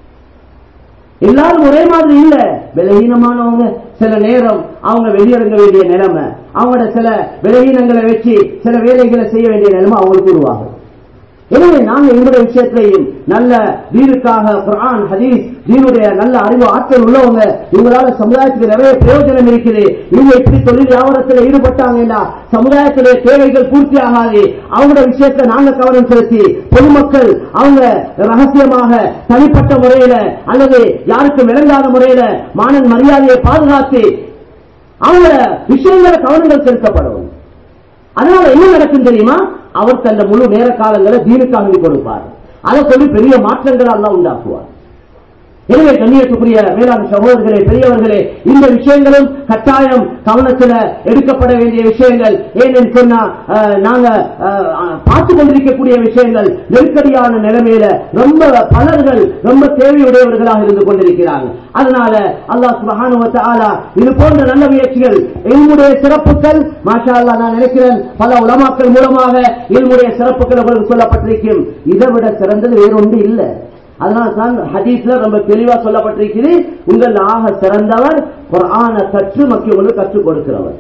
Speaker 1: எல்லாரும் ஒரே மாதிரி இல்ல விலகீனமானவங்க சில நேரம் அவங்க வெளியிறங்க வேண்டிய நிலைமை அவங்களோட சில விலகீனங்களை வச்சு சில வேலைகளை செய்ய வேண்டிய நிலைமை அவங்களுக்கு உருவாகும் எனவே நாங்க எங்களுடைய விஷயத்திலையும் நல்ல தீனுக்காக குர்ஆன் ஹதீஸ் தீனுடைய நல்ல அறிவு ஆற்றல் உள்ளவங்க இவங்களால சமுதாயத்துக்கு நிறைய பிரயோஜனம் இருக்குது இவங்க இப்படி தொழில் வியாபாரத்தில் ஈடுபட்டாங்கன்னா சமுதாயத்துடைய தேவைகள் பூர்த்தி ஆகாது அவங்களோட விஷயத்துல நாங்க கவனம் செலுத்தி பொதுமக்கள் அவங்க ரகசியமாக தனிப்பட்ட முறையில அல்லது யாருக்கும் விளங்காத முறையில மானன் மரியாதையை பாதுகாத்து அவங்க விஷயங்களை கவனங்கள் செலுத்தப்படும் அதனால என்ன நடக்கும் தெரியுமா அவர் தந்த முழு நேர காலங்களை தீனுக்காக கொடுப்பார் அதை சொல்லி பெரிய மாற்றங்களை எல்லாம் உண்டாக்குவார் எனவே கண்ணியத்துக்குரிய மேலாண் சகோதரர்களே பெரியவர்களே இந்த விஷயங்களும் கட்டாயம் கவனத்தில் எடுக்கப்பட வேண்டிய விஷயங்கள் ஏனென்று சொன்னா அஹ், நாங்க அஹ், பார்த்து கொண்டிருக்கக்கூடிய விஷயங்கள் நெருக்கடியான நிலைமையில ரொம்ப பலர்கள் ரொம்ப தேவையுடையவர்களாக இருந்து கொண்டிருக்கிறாங்க அதனால அல்லாஹ் சுபஹானஹு வ தஆலா இது போன்ற நல்ல முயற்சிகள் என்னுடைய சிறப்புகள் மாஷா அல்லாஹ் நான் நினைக்கிறேன் பல உலமாக்கள் மூலமாக என்னுடைய சிறப்புகள் உங்களுக்கு சொல்லப்பட்டிருக்கும் இதை விட சிறந்தது வேறொன்று இல்லை அதனால தான் ஹதீஸ்ல ரொம்ப தெளிவா சொல்லப்பட்டிருக்கிறது உங்கள் ஆக சிறந்தவர் குர்ஆன கற்று மக்கியவங்களுக்கு கற்றுக் கொடுக்கிறவர்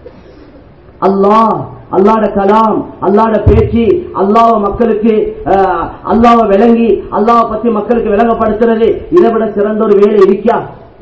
Speaker 1: அல்லாஹ் அல்லாட கலாம் அல்லாட பேச்சு அல்லாஹ் மக்களுக்கு அஹ், அல்லாஹ்வை விளங்கி அல்லாஹ் பத்தி மக்களுக்கு விளங்கப்படுத்துறது இதை விட சிறந்த ஒரு வேலை இருக்கா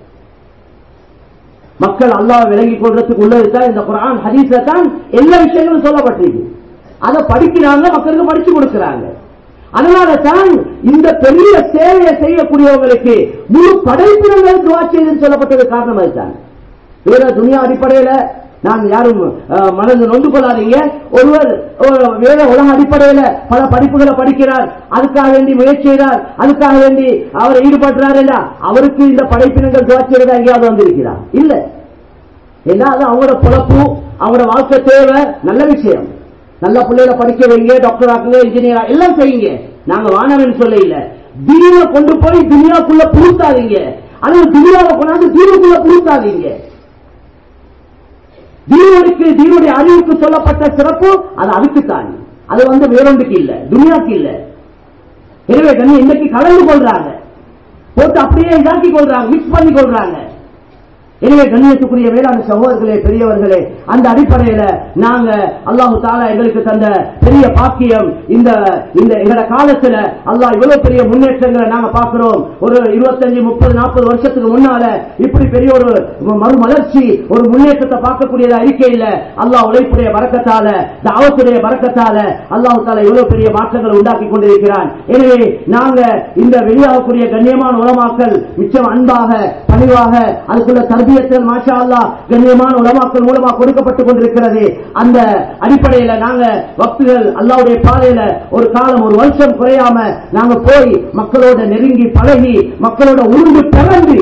Speaker 1: மக்கள் அல்லாஹ் விளங்கி கொள்றதுக்கு உள்ளது தான் இந்த குர்ஆன் ஹதீஸ்ல தான் எல்லா விஷயங்களும் சொல்லப்பட்டிருக்கு அதை படிக்கிறாங்க மக்களுக்கு படிச்சு கொடுக்கிறாங்க அதனால தான் இந்த பெரிய சேவையை செய்யக்கூடியவங்களுக்கு முழு படைப்பினங்கள் துவா செய்துன்னு சொல்லப்பட்டது காரணம் அதுதான் வேற துனியா அடிப்படையில நான் யாரும் அஹ், மனது நொந்து கொள்ளாதீங்க ஒருவர் ஒரு வேற உலக அடிப்படையில பல படிப்புகளை படிக்கிறார் அதுக்காக வேண்டி முயற்சி செய்கிறார் அதுக்காக வேண்டி அவர் ஈடுபடுறார் இல்ல அவருக்கு இந்த படைப்பினங்கள் துவா செய்யறதா எங்கேயாவது வந்திருக்கிறார் இல்ல ஏன்னா அது அவங்களோட பொழப்பு அவங்களோட வாழ்க்கை தேவை நல்ல விஷயம் நல்ல பிள்ளைகளை படிக்க வைங்க டாக்டர் ஆக்குங்க இன்ஜினியர் எல்லாம் செய்யுங்க நாங்க வானவன் சொல்ல இல்ல தீன கொண்டு போய் துனியாக்குள்ள புழுத்தாதீங்க அது துனியாவை கொண்டாந்து தீனுக்குள்ள புழுத்தாதீங்க தீனுக்கு தீனுடைய அறிவுக்கு சொல்லப்பட்ட சிறப்பு அது அதுக்குத்தான் அது வந்து வேறொன்றுக்கு இல்ல துனியாக்கு இல்ல எனவே கண்ணி இன்னைக்கு கலந்து கொள்றாங்க போட்டு அப்படியே இதாக்கி கொள்றாங்க மிக்ஸ் பண்ணி கொள்றாங்க எனவே கண்ணியத்துக்குரிய வேளாண் சகோதரர்களே பெரியவர்களே அந்த அடிப்படையில நாங்க அல்லாஹு தாலா எங்களுக்கு தந்த பெரிய பாக்கியம் இந்த இந்த எங்களோட காலத்துல அல்லாஹ் இவ்வளவு பெரிய முன்னேற்றங்களை நாங்க பார்க்கிறோம் ஒரு இருபத்தஞ்சு முப்பது நாற்பது வருஷத்துக்கு முன்னால இப்படி பெரிய ஒரு மறுமலர்ச்சி ஒரு முன்னேற்றத்தை பார்க்கக்கூடியதா இருக்கையில் அல்லாஹ் உழைப்புடைய பறக்கத்தால தாவத்துடைய பறக்கத்தால அல்லாஹு தாலா இவ்வளவு பெரிய மாற்றங்களை உண்டாக்கி கொண்டிருக்கிறான் எனவே நாங்க இந்த வெளியாகக்கூடிய கண்ணியமான உலமாக்கல் மிச்சம் அன்பாக பணிவாக அதுக்குள்ள தர்பியத்தில் மாஷா அல்லாஹ் கண்ணியமான உலமாக்கள் மூலமா கொடுக்கப்பட்டுக் கொண்டிருக்கிறது அந்த அடிப்படையில நாங்க வக்துகள் அல்லாவுடைய பாதையில ஒரு காலம் ஒரு வருஷம் குறையாம நாங்க போய் மக்களோட நெருங்கி பழகி மக்களோட உருண்டு பிறந்து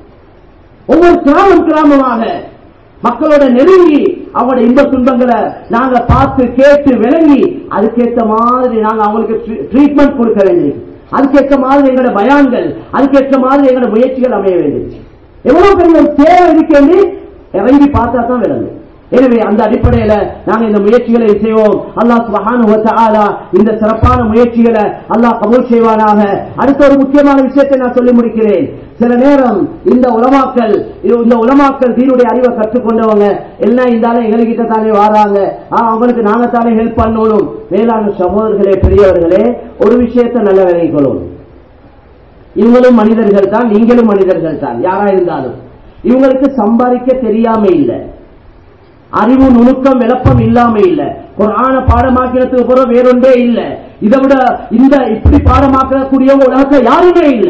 Speaker 1: ஒவ்வொரு கிராமம் கிராமமாக மக்களோட நெருங்கி அவங்களோட இன்ப துன்பங்களை நாங்க பார்த்து கேட்டு விளங்கி அதுக்கேற்ற மாதிரி நாங்க அவங்களுக்கு ட்ரீட்மெண்ட் கொடுக்க வேண்டியது அதுக்கேற்ற மாதிரி எங்களோட பயான்கள் அதுக்கேற்ற மாதிரி எங்களோட முயற்சிகள் அமைய வேண்டியது எவ்வளவு பெரிய ஒரு தேவை இருக்கிறது இறங்கி பார்த்தா தான் விளங்கும் எனவே அந்த அடிப்படையில நாங்க இந்த முயற்சிகளை செய்வோம் அல்லாஹ் சுபஹானஹு வ தஆலா இந்த சிறப்பான முயற்சிகளை அல்லாஹ் கபூல் செய்வானாக அடுத்த ஒரு முக்கியமான விஷயத்தை நான் சொல்லி முடிக்கிறேன் சில நேரம் இந்த உலமாக்கள் இந்த உலமாக்கள் தீனுடைய அறிவை கற்றுக்கொண்டவங்க எல்லாம் இருந்தாலும் எங்ககிட்ட தானே வராங்க ஆ, அவங்களுக்கு நாங்க தானே ஹெல்ப் பண்ணணும் வேளாண் சகோதரர்களே பெரியவர்களே ஒரு விஷயத்தை நல்ல விலை கொள்ளணும் இவங்களும் மனிதர்கள் தான் நீங்களும் மனிதர்கள் தான் யாரா இருந்தாலும் இவங்களுக்கு சம்பாதிக்க தெரியாம இல்ல அறிவு நுணுக்கம் விளப்பம் இல்லாம இல்ல குரான பாடமாக்கிறதுக்கு பிறகு வேறொன்றே இல்ல இதை விட இந்த இப்படி பாடமாக்கக்கூடியவங்க உலகத்துல யாருமே இல்ல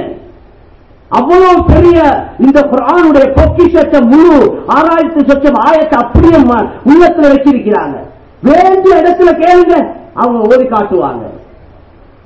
Speaker 1: அவ்வளவு பெரிய இந்த குரானுடைய பொக்கிஷத்தை முழு ஆறாயிரத்தி சொச்சம் ஆயத்தை அப்படியே ம- உள்ளத்துல வச்சிருக்கிறாங்க வேண்டிய இடத்துல கேளுங்க அவங்க ஓதி காட்டுவாங்க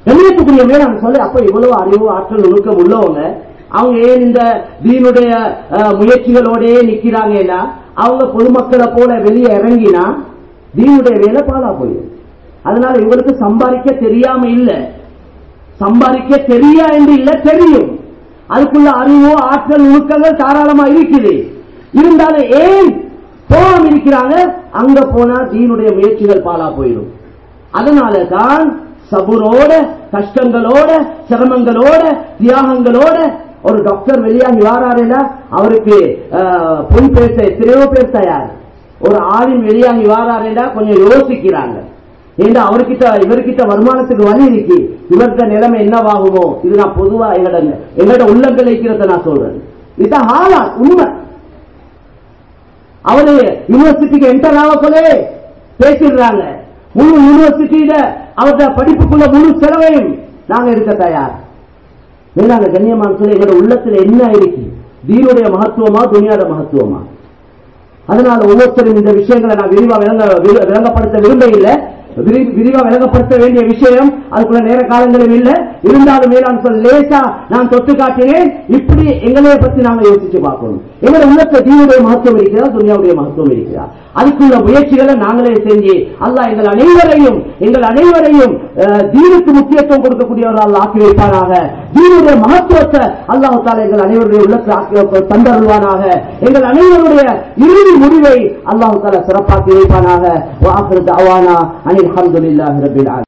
Speaker 1: கண்ணியத்துக்குரிய மேலான சொல்லி அப்ப இவ்வளவு அறிவு ஆற்றல் நுணுக்கம் உள்ளவங்க அவங்க ஏன் இந்த தீனுடைய அஹ், முயற்சிகளோடயே நிக்கிறாங்கன்னா அவங்க பொதுமக்களை போல வெளியே இறங்கினா தீனுடைய வேலை பாலா போயிடும் அதனால இவங்களுக்கு சம்பாதிக்க தெரியாம இல்ல சம்பாதிக்க தெரியா என்று இல்ல தெரியும் அதுக்குள்ள அறிவோ ஆற்றல் நுணுக்கங்கள் தாராளமா இருக்குது இருந்தாலும் ஏன் போகாம இருக்கிறாங்க அங்க போனா தீனுடைய முயற்சிகள் பாலா போயிடும் அதனால தான் சபுரோட கஷ்டங்களோட சிரமங்களோட தியாகங்களோட ஒரு டாக்டர் வெளியாகி வாராருன்னா அவருக்கு அஹ், பொய் பேச எத்தனையோ பேர் தயார் ஒரு ஆளின் வெளியாகி வாராருன்னா கொஞ்சம் யோசிக்கிறாங்க ஏண்டா அவர்கிட்ட இவர்கிட்ட வருமானத்துக்கு வழி இருக்கு இவர்கிட்ட நிலைமை என்னவாகுமோ இது நான் பொதுவா எங்கட எங்கட உள்ளங்கள் இருக்கிறத நான் சொல்றேன் இதுதான் ஆளா உண்மை அவரு யூனிவர்சிட்டிக்கு என்டர் ஆக சொல்லவே பேசிடுறாங்க முழு யூனிவர்சிட்டியில அவருடைய படிப்புக்குள்ள முழு செலவையும் நாங்க எடுக்க தயார் மேலான கண்ணியமான சொல்லி எங்களோட உள்ளத்துல என்ன இருக்கு தீனுடைய மகத்துவமா துணியாத மகத்துவமா அதனால ஒவ்வொருத்தரும் இந்த விஷயங்களை நான் விரிவா விளங்க விள- விளங்கப்படுத்த விரும்ப இல்லை விரி- விரிவா விளங்கப்படுத்த வேண்டிய விஷயம் அதுக்குள்ள நேர காலங்களும் இல்ல இருந்தாலும் மேலான சொல்ல லேசா நான் தொட்டு காட்டினேன் இப்படி எங்களைய பத்தி நாங்க யோசிச்சு பார்க்கணும் எங்களை உள்ளத்துல தீனுடைய மகத்துவம் இருக்கிறதா துனியாவுடைய மகத்துவம் இருக்கிறதா அதுக்குள்ள முயற்சிகளை நாங்களே செஞ்சு அல்லாஹ் எங்கள் அனைவரையும் எங்கள் அனைவரையும் அஹ், தீனுக்கு முக்கியத்துவம் கொடுக்கக்கூடியவர்கள் அல்லாஹ் ஆக்கி வைப்பானாக தீனுடைய மகத்துவத்தை அல்லாஹ் தாலா எங்கள் அனைவருடைய உள்ளத்தில் ஆக்கி தந்தருள்வானாக எங்கள் அனைவருடைய இறுதி முடிவை அல்லாஹ் தாலா சிறப்பாக்கி வைப்பானாக வாக்குறது அவானா அனில் அல்ஹம்துலில்லாஹி ரப்பில் ஆலமீன்